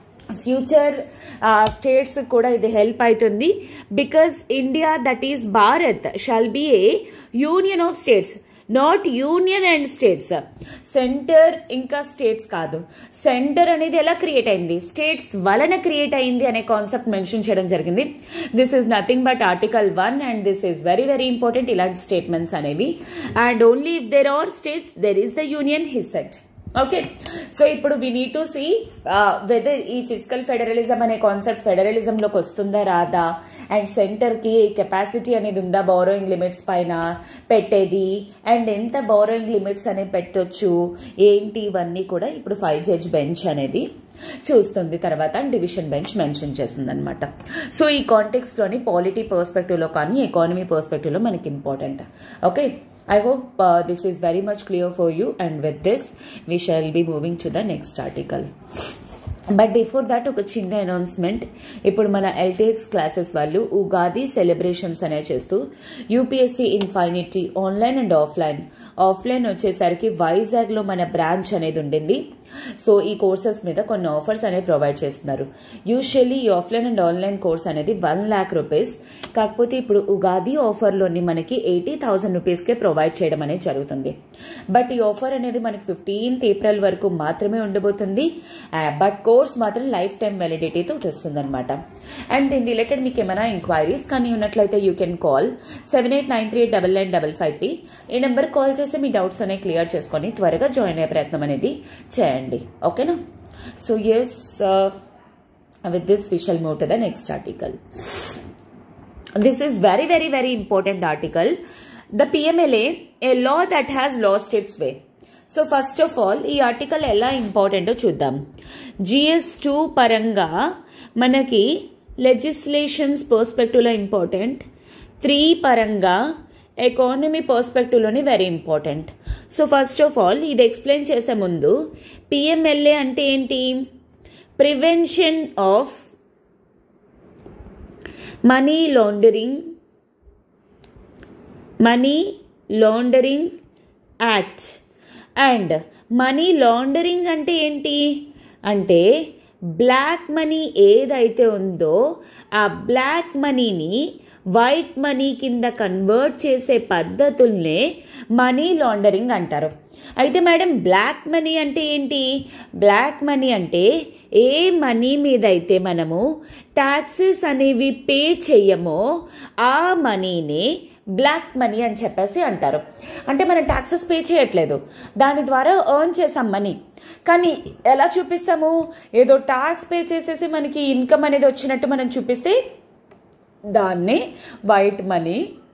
[SPEAKER 1] ఫ్యూచర్ స్టేట్స్ కూడా ఇది హెల్ప్ అవుతుంది because India that is Bharat shall be a union of states not union and states centre ఇంకా స్టేట్స్ కాదు సెంటర్ అనేది ఎలా క్రియేట్ అయింది స్టేట్స్ వలన క్రియేట్ అయింది అనే కాన్సెప్ట్ మెన్షన్ చేయడం జరిగింది this is nothing but article one and this is very very important ఇలాంటి స్టేట్మెంట్స్ అనేవి and only if there are states there is the union హిసెట్ ఓకే సో ఇప్పుడు we need to see whether ఈ physical federalism అనే concept ఫెడరలిజంలోకి వస్తుందా రాదా and centre కి కెపాసిటీ అనేది ఉందా బోరోయింగ్ లిమిట్స్ పైన పెట్టేది అండ్ ఎంత బోరోయింగ్ లిమిట్స్ అనేవి పెట్టొచ్చు ఏంటి ఇవన్నీ కూడా ఇప్పుడు ఫైవ్ జడ్జ్ బెంచ్ అనేది చూస్తుంది తర్వాత డివిజన్ బెంచ్ మెన్షన్ చేస్తుంది అనమాట సో ఈ కాంటెక్స్ట్ లోని పాలిటీ పర్స్పెక్టివ్ లో కానీ ఎకానమీ పర్స్పెక్టివ్ లో మనకి important okay I hope uh, this is very much clear for you and with this we shall be moving to the next article. But before that ఒక చిన్న announcement ఇప్పుడు మన LTX classes వాళ్ళు Ugadi celebrations అనేవి చేస్తూ UPSC infinity online and offline offline వచ్చేసరికి వైజాగ్లో మన బ్రాంచ్ అనేది ఉండింది సో ఈ కోర్సెస్ మీద కొన్ని ఆఫర్స్ అనేవి ప్రొవైడ్ చేస్తున్నారు యూజువల్లీ ఈ ఆఫ్లైన్ అండ్ ఆన్లైన్ కోర్స్ అనేది వన్ ల్యాక్ రూపీస్ కాకపోతే ఇప్పుడు ఉగాది ఆఫర్లోని మనకి ఎయిటీ థౌసండ్ రూపీస్కే ప్రొవైడ్ చేయడం అనేది జరుగుతుంది బట్ ఈ ఆఫర్ అనేది మనకి ఫిఫ్టీన్త్ ఏప్రిల్ వరకు మాత్రమే ఉండబోతుంది బట్ కోర్స్ మాత్రం లైఫ్ టైం వ్యాలిడిటీతో వస్తుంది అనమాట అండ్ దీని రిలేటెడ్ మీకు ఏమైనా ఎంక్వైరీస్ కానీ ఉన్నట్లయితే you can call seven eight nine three double nine double five three ఈ నెంబర్ కాల్ చేసి మీ డౌట్స్ అనేవి క్లియర్ చేసుకొని త్వరగా జాయిన్ అయ్యే ప్రయత్నం అనేది చేయండి ఓకేనా so yes with this we shall move to the next article this is very very very important article the PMLA a law that has lost its way so first of all ఈ article ఎలా ఇంపార్టెంటో చూద్దాం GS two పరంగా మనకి legislations పర్స్పెక్టివ్లో important three పరంగా economy పర్స్పెక్టివ్లోని very important so first of all ఇది ఎక్స్ప్లెయిన్ చేసే ముందు పిఎంఎల్ఏ అంటే ఏంటి prevention of money laundering money laundering act and money laundering అంటే ఏంటి అంటే బ్లాక్ మనీ ఏదైతే ఉందో ఆ బ్లాక్ మనీని వైట్ మనీ కింద కన్వర్ట్ చేసే పద్ధతుల్నే మనీ లాండరింగ్ అంటారు అయితే మేడం బ్లాక్ మనీ అంటే ఏంటి బ్లాక్ మనీ అంటే ఏ మనీ మీద అయితే మనము ట్యాక్సెస్ అనేవి పే చెయ్యమో ఆ మనీని బ్లాక్ మనీ అని చెప్పేసి అంటారు అంటే మనం ట్యాక్సెస్ పే చేయట్లేదు దాని ద్వారా ఎర్న్ చేసాం మనీ కానీ ఎలా చూపిస్తాము ఏదో ట్యాక్స్ పే చేసేసి మనకి ఇన్కమ్ అనేది వచ్చినట్టు మనం చూపిస్తే దాన్నే వైట్ మనీ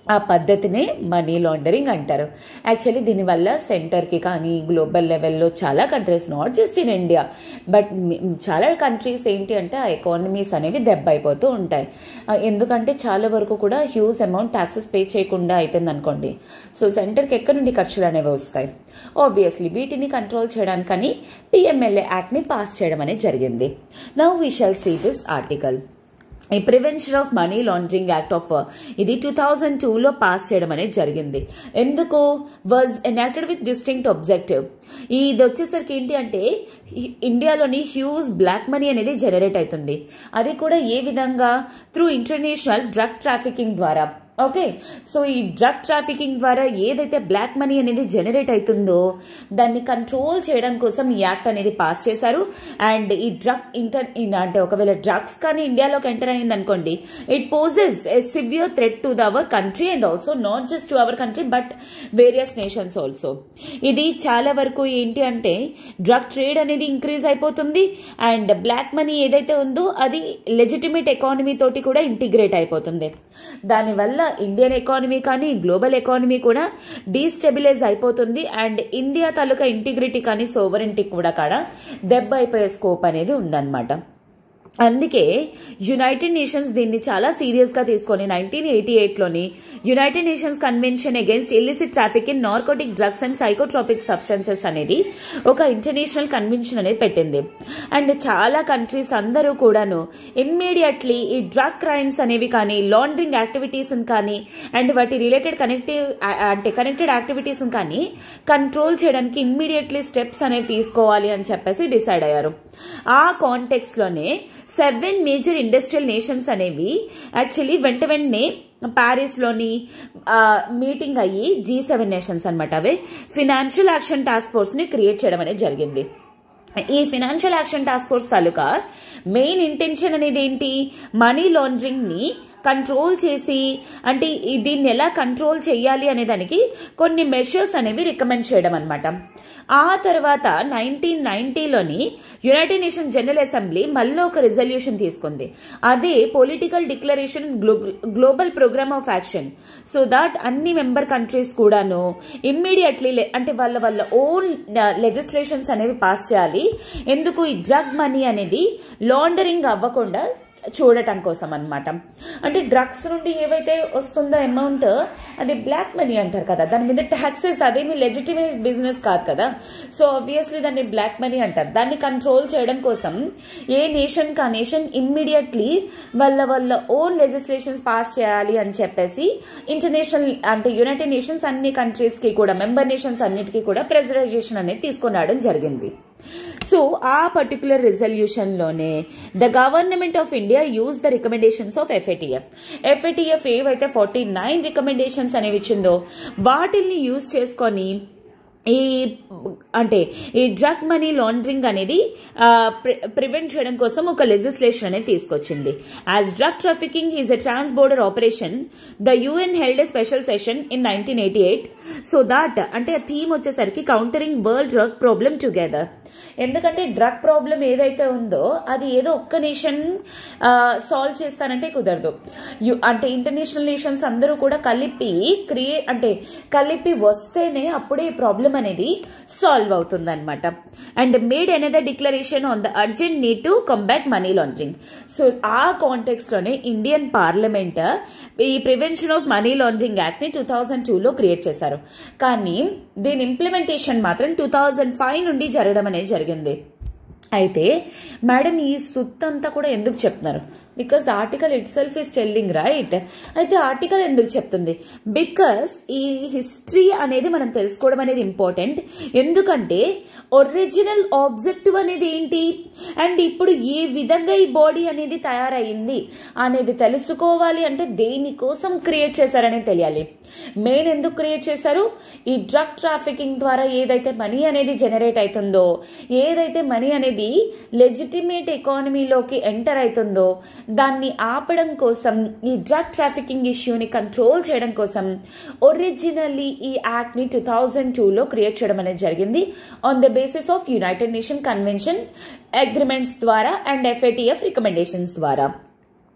[SPEAKER 1] ఆ పద్ధతినే మనీ లాండరింగ్ అంటారు యాక్చువల్లీ దీనివల్ల సెంటర్కి కానీ గ్లోబల్ లెవెల్లో చాలా countries not just in India but చాలా కంట్రీస్ ఏంటి అంటే ఆ ఎకానమీస్ అనేవి దెబ్బ అయిపోతూ ఉంటాయి ఆ, ఎందుకంటే చాలా వరకు కూడా హ్యూజ్ అమౌంట్ ట్యాక్సెస్ పే చేయకుండా అయిపోయింది అనుకోండి సో సెంటర్కి ఎక్కడి నుండి ఖర్చులు అనేవి వస్తాయి ఆబ్వియస్లీ వీటిని కంట్రోల్ చేయడానికని పిఎంఎల్ఏ యాక్ట్ని పాస్ చేయడం అనేది జరిగింది now we shall see this article ఈ prevention of money laundering act of ఇది టూ థౌజండ్ టూలో పాస్ చేయడం అనేది జరిగింది ఎందుకు was enacted with distinct objective ఇది వచ్చేసరికి ఏంటి అంటే ఈ- ఇండియాలోని హ్యూజ్ బ్లాక్ మనీ అనేది జనరేట్ అవుతుంది అది కూడా ఏ విధంగా త్రూ ఇంటర్నేషనల్ డ్రగ్ ట్రాఫికింగ్ ద్వారా ఓకే సో ఈ డ్రగ్ ట్రాఫికింగ్ ద్వారా ఏదైతే బ్లాక్ మనీ అనేది జనరేట్ అవుతుందో దాన్ని కంట్రోల్ చేయడం కోసం ఈ యాక్ట్ అనేది పాస్ చేశారు అండ్ ఈ డ్రగ్ ఇంటర్ ఇన్ అంటే ఒకవేళ డ్రగ్స్ కానీ ఇండియాలోకి ఎంటర్ అయింది అనుకోండి it poses a severe threat to the our country and also not just to our country but various nations also ఇది చాలా వరకు ఏంటి అంటే డ్రగ్ ట్రేడ్ అనేది ఇంక్రీజ్ అయిపోతుంది అండ్ బ్లాక్ మనీ ఏదైతే ఉందో అది లెజిటిమేట్ ఎకానమీ తోటి కూడా ఇంటిగ్రేట్ అయిపోతుంది దానివల్ల ఇండియన్ ఎకానమీ కానీ గ్లోబల్ ఎకానమీ కూడా డీస్టెబిలైజ్ అయిపోతుంది అండ్ ఇండియా తాలూకా ఇంటిగ్రిటీ కానీ సోవరెంటీ కూడా కాడ దెబ్బ అయిపోయే స్కోప్ అనేది ఉందన్నమాట అందుకే యునైటెడ్ నేషన్స్ దీన్ని చాలా సీరియస్ గా తీసుకొని నైన్టీన్ ఎయిటీ ఎయిట్ లోని United Nations convention against illicit traffic in narcotic drugs and psychotropic substances అనేది ఒక ఇంటర్నేషనల్ కన్వెన్షన్ అనేది పెట్టింది అండ్ చాలా కంట్రీస్ అందరూ కూడాను ఇమ్మీడియట్లీ ఈ డ్రగ్ క్రైమ్స్ అనేవి కానీ లాండరింగ్ యాక్టివిటీస్ కానీ అండ్ వాటి రిలేటెడ్ కనెక్టివ్ అంటే కనెక్టెడ్ యాక్టివిటీస్ కానీ కంట్రోల్ చేయడానికి ఇమ్మీడియట్లీ స్టెప్స్ అనేవి తీసుకోవాలి అని చెప్పేసి డిసైడ్ అయ్యారు ఆ కాంటెక్స్ లోనే సెవెన్ మేజర్ ఇండస్ట్రియల్ నేషన్స్ అనేవి యాక్చువల్లీ వెంట వెంటనే ప్యారిస్ లోని మీటింగ్ అయ్యి జీ సెవెన్ నేషన్స్ అనమాట అవి ఫినాన్షియల్ యాక్షన్ టాస్క్ ఫోర్స్ ని క్రియేట్ చేయడం అనేది జరిగింది ఈ ఫినాన్షియల్ యాక్షన్ టాస్క్ ఫోర్స్ తాలూకా మెయిన్ ఇంటెన్షన్ అనేది ఏంటి మనీ లాండరింగ్ ని కంట్రోల్ చేసి అంటే ఈ- దీన్ని ఎలా కంట్రోల్ చేయాలి అనే దానికి కొన్ని మెషర్స్ అనేవి రికమెండ్ చేయడం అనమాట ఆ తర్వాత నైన్టీన్ నైన్టీలోని యునైటెడ్ నేషన్ జనరల్ అసెంబ్లీ మళ్ళీ ఒక రిజల్యూషన్ తీసుకుంది అదే political declaration global programme of action so that అన్ని మెంబర్ కంట్రీస్ కూడాను ఇమ్మీడియట్లీ అంటే వాళ్ళ వాళ్ళ ఓన్ లెజిస్లేషన్స్ అనేవి పాస్ చేయాలి ఎందుకు ఈ డ్రగ్ మనీ అనేది లాండరింగ్ అవ్వకుండా చూడటం కోసం అన్నమాట అంటే డ్రగ్స్ నుండి ఏవైతే వస్తుందో అమౌంట్ అది బ్లాక్ మనీ అంటారు కదా దాని మీద ట్యాక్సెస్ అదేమి లెజిటిమేట్ బిజినెస్ కాదు కదా సో ఆబ్వియస్లీ దాన్ని బ్లాక్ మనీ అంటారు దాన్ని కంట్రోల్ చేయడం కోసం ఏ నేషన్ కా నేషన్ ఇమ్మీడియట్లీ వాళ్ళ వాళ్ళ ఓన్ లెజిస్లేషన్స్ పాస్ చేయాలి అని చెప్పేసి ఇంటర్నేషనల్ అంటే యునైటెడ్ నేషన్స్ అన్ని కంట్రీస్ కి కూడా మెంబర్ నేషన్స్ అన్నిటికీ కూడా ప్రెజరైజేషన్ అనేది తీసుకొని రావడం జరిగింది సో ఆ పర్టికులర్ రిజల్యూషన్ లోనే the government of India use the recommendations of FATF FATF ఏవైతే ఫార్టీ నైన్ రికమెండేషన్స్ అనేవి ఇచ్చిందో వాటిల్ని యూజ్ చేసుకొని ఈ అంటే ఈ డ్రగ్ మనీ లాండరింగ్ అనేది ప్రివెంట్ చేయడం కోసం ఒక లెజిస్లేషన్ అనేది తీసుకొచ్చింది as drug trafficking is a trans border operation the UN held a special session in nineteen eighty eight so that అంటే థీమ్ వచ్చేసరికి countering world drug problem together ఎందుకంటే drug problem ఏదైతే ఉందో అది ఏదో ఒక్క నేషన్ సాల్వ్ చేస్తానంటే కుదరదు యు- అంటే ఇంటర్నేషనల్ నేషన్స్ అందరూ కూడా కలిపి క్రియే అంటే కలిపి వస్తేనే అప్పుడే ఈ ప్రాబ్లం అనేది సాల్వ్ అవుతుంది అనమాట and made another declaration on the urgent need to combat money laundering so ఆ కాంటెక్స్ లోనే ఇండియన్ పార్లమెంట్ ఈ prevention of money laundering act ని టూ థౌజండ్ టూలో క్రియేట్ చేశారు కానీ దీని ఇంప్లిమెంటేషన్ మాత్రం టూ థౌజండ్ ఫైవ్ నుండి జరగడం అనేది జరిగింది అయితే మేడం ఈ సుత్ అంతా కూడా ఎందుకు చెప్తున్నారు because article itself is telling right అయితే ఆర్టికల్ ఎందుకు చెప్తుంది బికాస్ ఈ హిస్టరీ అనేది మనం తెలుసుకోవడం అనేది ఇంపార్టెంట్ ఎందుకంటే ఒరిజినల్ ఆబ్జెక్టివ్ అనేది ఏంటి అండ్ ఇప్పుడు ఏ విధంగా ఈ బాడీ అనేది తయారయ్యింది అనేది తెలుసుకోవాలి అంటే దేనికోసం క్రియేట్ చేశారనేది తెలియాలి మెయిన్ ఎందుకు క్రియేట్ చేశారు ఈ డ్రగ్ ట్రాఫికింగ్ ద్వారా ఏదైతే మనీ అనేది జనరేట్ అవుతుందో ఏదైతే మనీ అనేది లెజిటిమేట్ ఎకానమీలోకి ఎంటర్ అవుతుందో దాన్ని ఆపడం కోసం ఈ డ్రగ్ ట్రాఫికింగ్ ఇష్యూని కంట్రోల్ చేయడం కోసం ఒరిజినల్లీ ఈ యాక్ట్ ని టూ థౌజండ్ టూలో క్రియేట్ చేయడం అనేది జరిగింది on the basis of United Nation convention agreements ద్వారా అండ్ ఎఫ్ఏటిఎఫ్ రికమెండేషన్స్ ద్వారా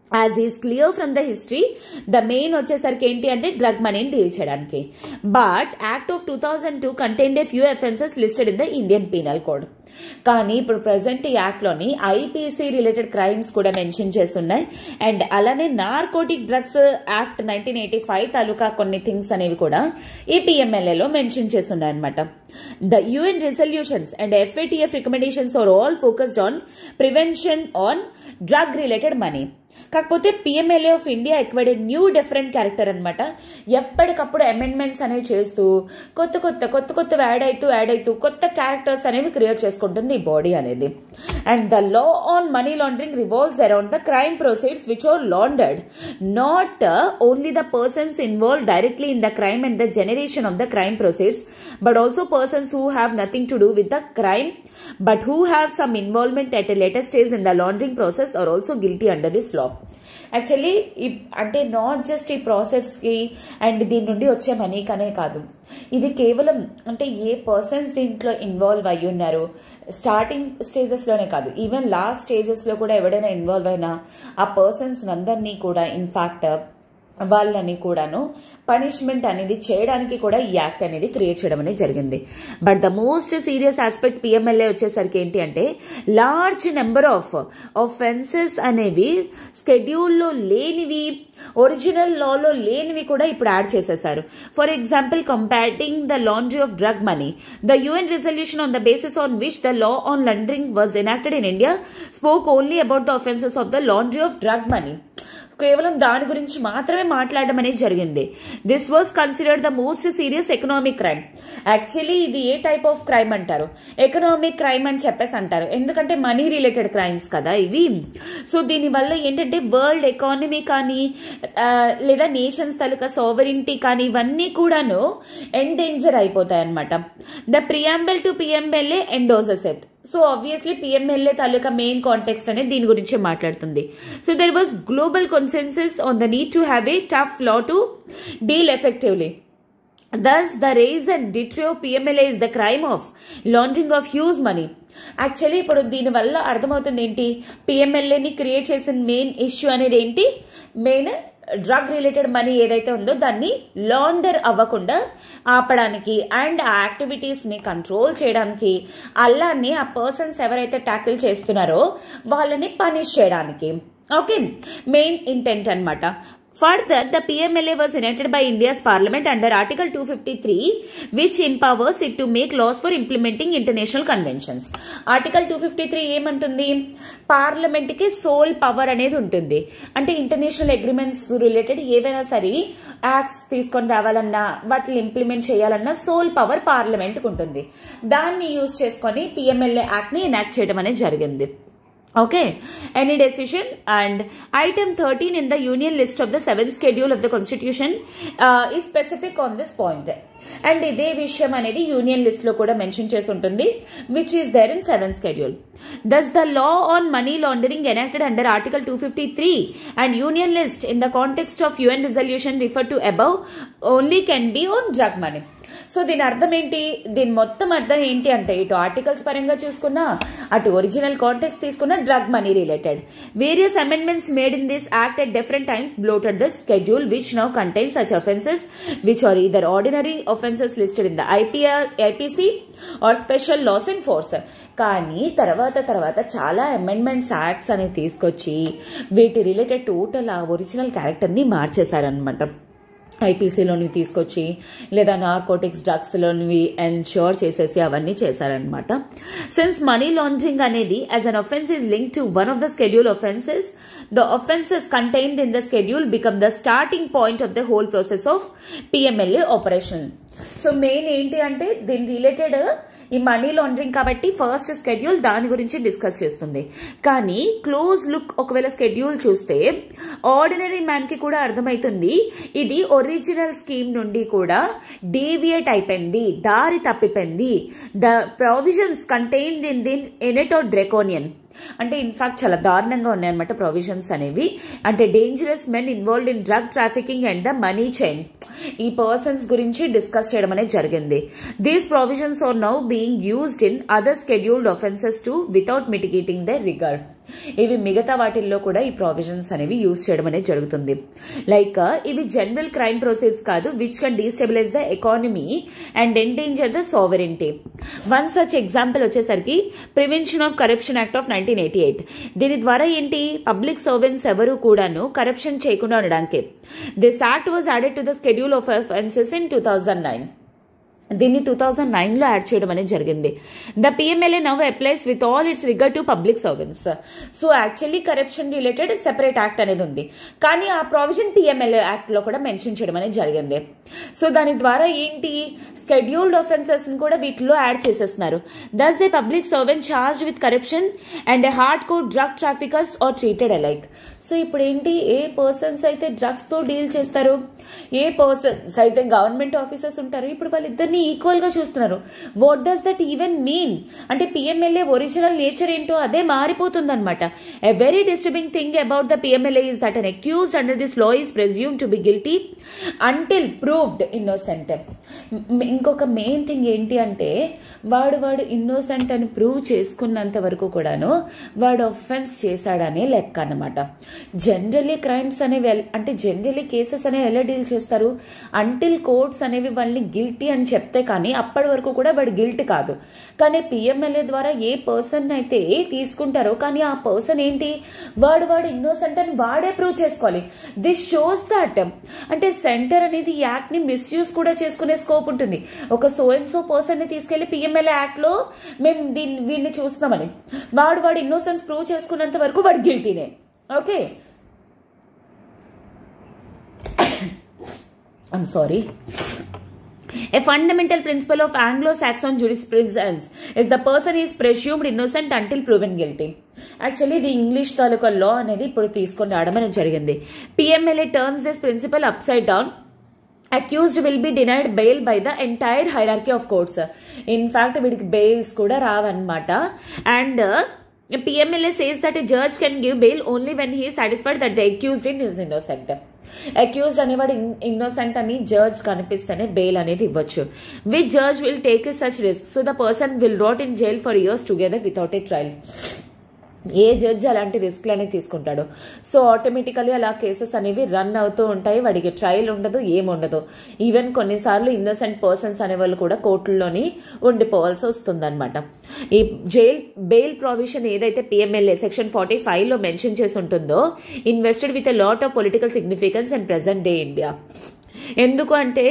[SPEAKER 1] as is clear from the history the main వచ్చేసరికి ఏంటి అంటే డ్రగ్ మనీని డీల్ చేయడానికి but act of two thousand two contain a few offences listed in the Indian penal code కానీ ఇప్పుడు present ఈ యాక్ట్ లోని ఐపీసీ రిలేటెడ్ క్రైమ్స్ కూడా మెన్షన్ చేస్తున్నాయి అండ్ అలానే narcotic drugs act nineteen eighty five తాలూకా కొన్ని థింగ్స్ అనేవి కూడా ఈ పిఎంఎల్ఏలో మెన్షన్ చేస్తున్నాయి అనమాట the UN resolutions and FATF recommendations are all focused on prevention on drug related money కాకపోతే PMLA of India acquired new different character అనమాట ఎప్పటికప్పుడు అమెండ్మెంట్స్ అనేవి చేస్తూ కొత్త కొత్త కొత్త కొత్త యాడ్ అవుతూ యాడ్ అవుతూ కొత్త క్యారెక్టర్స్ అనేవి క్రియేట్ చేసుకుంటుంది ఈ బాడీ అనేది and the law on money laundering revolves around the crime proceeds which are laundered not only the persons involve directly in the crime and the generation of the crime proceeds but also persons who have nothing to do with the crime but who have some involvement at a later stage in the laundering process are also guilty under this law actually అంటే not just ఈ ప్రాసెస్కి and దీని నుండి వచ్చే మనీకనే కాదు ఇది కేవలం అంటే ఏ పర్సన్స్ దీంట్లో ఇన్వాల్వ్ అయ్యి ఉన్నారు స్టార్టింగ్ స్టేజెస్లోనే కాదు ఈవెన్ లాస్ట్ స్టేజెస్లో కూడా ఎవడైనా ఇన్వాల్వ్ అయినా ఆ పర్సన్స్ అందరినీ కూడా ఇన్ఫాక్ట్ వాళ్ళని కూడాను పనిష్మెంట్ అనేది చేయడానికి కూడా ఈ యాక్ట్ అనేది క్రియేట్ చేయడం అనేది జరిగింది but the most serious aspect PMLA వచ్చేసరికి ఏంటి అంటే లార్జ్ నెంబర్ ఆఫ్ ఆఫెన్సెస్ అనేవి స్కెడ్యూల్లో లేనివి ఒరిజినల్ లాలో లేనివి కూడా ఇప్పుడు యాడ్ చేసేసారు for example combating the laundry of drug money the UN resolution on the basis on which the law on laundering was enacted in India spoke only about the offences of the laundry of drug money కేవలం దాని గురించి మాత్రమే మాట్లాడడం అనేది జరిగింది this was considered the most serious economic crime actually ఇది ఏ type of crime అంటారు ఎకనామిక్ క్రైమ్ అని చెప్పేసి అంటారు ఎందుకంటే మనీ రిలేటెడ్ క్రైమ్స్ కదా ఇవి సో దీనివల్ల ఏంటంటే వరల్డ్ ఎకానమీ కానీ లేదా నేషన్స్ తాలూకా సోవరిన్టీ కానీ ఇవన్నీ కూడాను ఎండేంజర్ అయిపోతాయి అనమాట the preamble to PMLA endorses it so obviously PMLA తాలూకా మెయిన్ కాంటెక్స్ట్ అనేది దీని గురించి మాట్లాడుతుంది so there was global consensus on the need to have a tough law to deal effectively Thus, the raise and deter PMLA is the crime of laundering of huge money. Actually ఇప్పుడు దీనివల్ల అర్థమవుతుంది ఏంటి పిఎంఎల్ఏని create చేసిన main issue అనేది ఏంటి main drug related money ఏదైతే ఉందో దాన్ని లాండర్ అవ్వకుండా ఆపడానికి అండ్ ఆ యాక్టివిటీస్ ని కంట్రోల్ చేయడానికి అల్లాన్ని ఆ పర్సన్స్ ఎవరైతే ట్యాకిల్ చేస్తున్నారో వాళ్ళని పనిష్ చేయడానికి ఓకే మెయిన్ ఇంటెంట్ అనమాట Further, the PMLA was enacted by India's parliament under Article 253, which empowers it to make laws for implementing international conventions. Article two fifty three ఏమంటుంది parliament కి sole power అనేది ఉంటుంది అంటే international agreements related ఏవైనా సరే acts తీసుకొని రావాలన్నా వాటిని ఇంప్లిమెంట్ చేయాలన్నా సోల్ పవర్ పార్లమెంట్ కు ఉంటుంది దాన్ని యూజ్ చేసుకొని పిఎంఎల్ఏ యాక్ట్ ని ఎనాక్ట్ చేయడం అనేది జరిగింది Okay, any decision and item 13 in the union list of the seventh schedule of the constitution uh, is specific on this point. And ఇదే విషయం అనేది యూనియన్ లిస్ట్ లో కూడా మెన్షన్ చేసి ఉంటుంది which is there in seven schedule thus the law on money laundering enacted under article two fifty three and union list in the context of UN resolution refer to above only can be on drug money so దీని అర్థం ఏంటి దీని మొత్తం అర్థం ఏంటి అంటే ఇటు articles పరంగా చూసుకున్నా అటు ఒరిజినల్ కాంటెక్స్ తీసుకున్న drug money related various amendments made in this act at different times bloated the schedule which now contain such offences which are either ordinary offenses listed in the IPR, IPC or special laws in force. కానీ తర్వాత తర్వాత చాలా amendments acts అనేవి తీసుకొచ్చి వీటి related total ఆ original క్యారెక్టర్ని మార్చేశారనమాట ఐపీసీలోని తీసుకొచ్చి లేదా నార్కోటిక్స్ డ్రగ్స్లోనివి ఎన్ష్యూర్ చేసేసి అవన్నీ చేశారనమాట సిన్స్ మనీ లాండరింగ్ అనేది as an offence is link to one of the schedule offences the offences contained in the schedule become the starting point of the whole process of PMLA operation so main ఏంటి అంటే దీని related ఈ money laundering కాబట్టి first schedule దాని గురించి discuss చేస్తుంది కానీ close look ఒకవేళ స్కెడ్యూల్ చూస్తే ఆర్డినరీ మ్యాన్ కి కూడా అర్థమవుతుంది ఇది ఒరిజినల్ స్కీమ్ నుండి కూడా డీవియేట్ అయిపోయింది దారి తప్పిపోయింది ద ప్రొవిజన్స్ కంటైన్డ్ ఇన్ దిన్ ఎనెటో డ్రెకోనియన్ అంటే ఇన్ఫాక్ట్ చాలా దారుణంగా ఉన్నాయన్నమాట ప్రొవిజన్స్ అనేవి అంటే dangerous men involved in drug trafficking and the money chain ఈ పర్సన్స్ గురించి డిస్కస్ చేయడం అనేది జరిగింది these provisions are now being used in other scheduled offences to without mitigating the rigour ఇవి మిగతా వాటిల్లో కూడా ఈ ప్రావిజన్స్ అనేవి యూజ్ చేయడం అనేది జరుగుతుంది లైక్ ఇవి జనరల్ క్రైమ్ ప్రొసీడ్స్ కాదు which can destabilise the economy and endanger the sovereignty one such example వచ్చేసరికి prevention of corruption act of nineteen eighty eight దీని ద్వారా ఏంటి పబ్లిక్ సర్వెంట్స్ ఎవరు కూడాను కరప్షన్ చేయకుండా ఉండడానికి this act was added to the schedule of offences in two thousand nine దీన్ని two thousand నైన్లో యాడ్ చేయడం అనేది జరిగింది the PMLA now applies with all its rigour to public servants so actually corruption related separate act అనేది ఉంది కానీ ఆ provision PMLA యాక్ట్లో కూడా మెన్షన్ చేయడం అనేది జరిగింది సో దాని ద్వారా ఏంటి స్కెడ్యూల్డ్ ఆఫెన్సెస్ కూడా వీటిలో యాడ్ చేసేస్తున్నారు thus a public servant charge with corruption and a hard core drug traffickers are treated alike so ఇప్పుడు ఏంటి ఏ పర్సన్స్ అయితే డ్రగ్స్ తో డీల్ చేస్తారు ఏ పర్సన్స్ అయితే గవర్నమెంట్ ఆఫీసర్స్ ఉంటారు ఇప్పుడు వాళ్ళిద్దరిని ఈక్వల్ గా చూస్తున్నారు what does that even mean అంటే పిఎంఎల్ఏ ఒరిజినల్ నేచర్ ఏంటో అదే మారిపోతుంది అనమాట a very disturbing thing about the PMLA is that an accused under this law is presume to be guilty until proved innocent ఇంకొక main thing ఏంటి అంటే వాడు వాడు ఇన్నోసెంట్ అని ప్రూవ్ చేసుకున్నంత వరకు కూడాను వాడు ఒఫెన్స్ చేశాడనే లెక్క అనమాట జనరలీ క్రైమ్స్ అనేవి ఎల్- అంటే జనరలీ కేసెస్ అనేవి ఎలా డీల్ చేస్తారు అంటిల్ కోర్ట్స్ అనేవి వాళ్ళని గిల్టీ అని చెప్తే కానీ అప్పటి వరకు కూడా వాడు గిల్ట్ కాదు కానీ పిఎంఎల్ఏ ద్వారా ఏ పర్సన్ అయితే తీసుకుంటారో కానీ ఆ పర్సన్ ఏంటి వాడు వాడు ఇన్నోసెంట్ అని వాడే ప్రూవ్ చేసుకోవాలి దిస్ షోస్ దట్ అంటే సెంటర్ అనేది ఈ యాక్ట్ ని మిస్యూజ్ కూడా చేసుకునే స్కోప్ ఉంటుంది ఒక సో అండ్ సో పర్సన్ ని తీసుకెళ్లి పిఎంఎల్ఏ యాక్ట్ లో మేము దీన్ని వీడిని చూస్తున్నామని వాడు వాడు ఇన్నోసెన్స్ ప్రూవ్ చేసుకున్నంత వరకు వాడు గిల్టీనే okay I'm sorry A fundamental principle of Anglo-Saxon jurisprudence is the person is presumed innocent until proven guilty. Actually ఇది ఇంగ్లీష్ తాలూకా లా అనేది ఇప్పుడు తీసుకొని రావడం అనేది జరిగింది PMLA turns this principle upside down accused will be denied bail by the entire hierarchy of courts in fact వీడికి bails కూడా రావన్నమాట and PMLA says that a judge can give bail only when he satisfied that the accused in is innocent accused అనేవాడు innocent అని judge కనిపిస్తేనే bail అనేది ఇవ్వచ్చు with judge will take such risk so the person will rot in jail for years together without a trial a judge అలాంటి రిస్క్లు అనేది తీసుకుంటాడు so automatically అలా కేసెస్ అనేవి రన్ అవుతూ ఉంటాయి వాడికి ట్రయల్ ఉండదు ఏముండదు ఈవెన్ కొన్నిసార్లు ఇన్నోసెంట్ పర్సన్స్ అనే వాళ్ళు కూడా కోర్టుల్లోని ఉండిపోవాల్సి వస్తుందన్నమాట ఈ జైల్ బెయిల్ ప్రావిషన్ ఏదైతే పిఎంఎల్ఏ సెక్షన్ ఫార్టీ ఫైవ్ లో మెన్షన్ చేసి ఉంటుందో invested with a lot of political significance and present day India ఎందుకు అంటే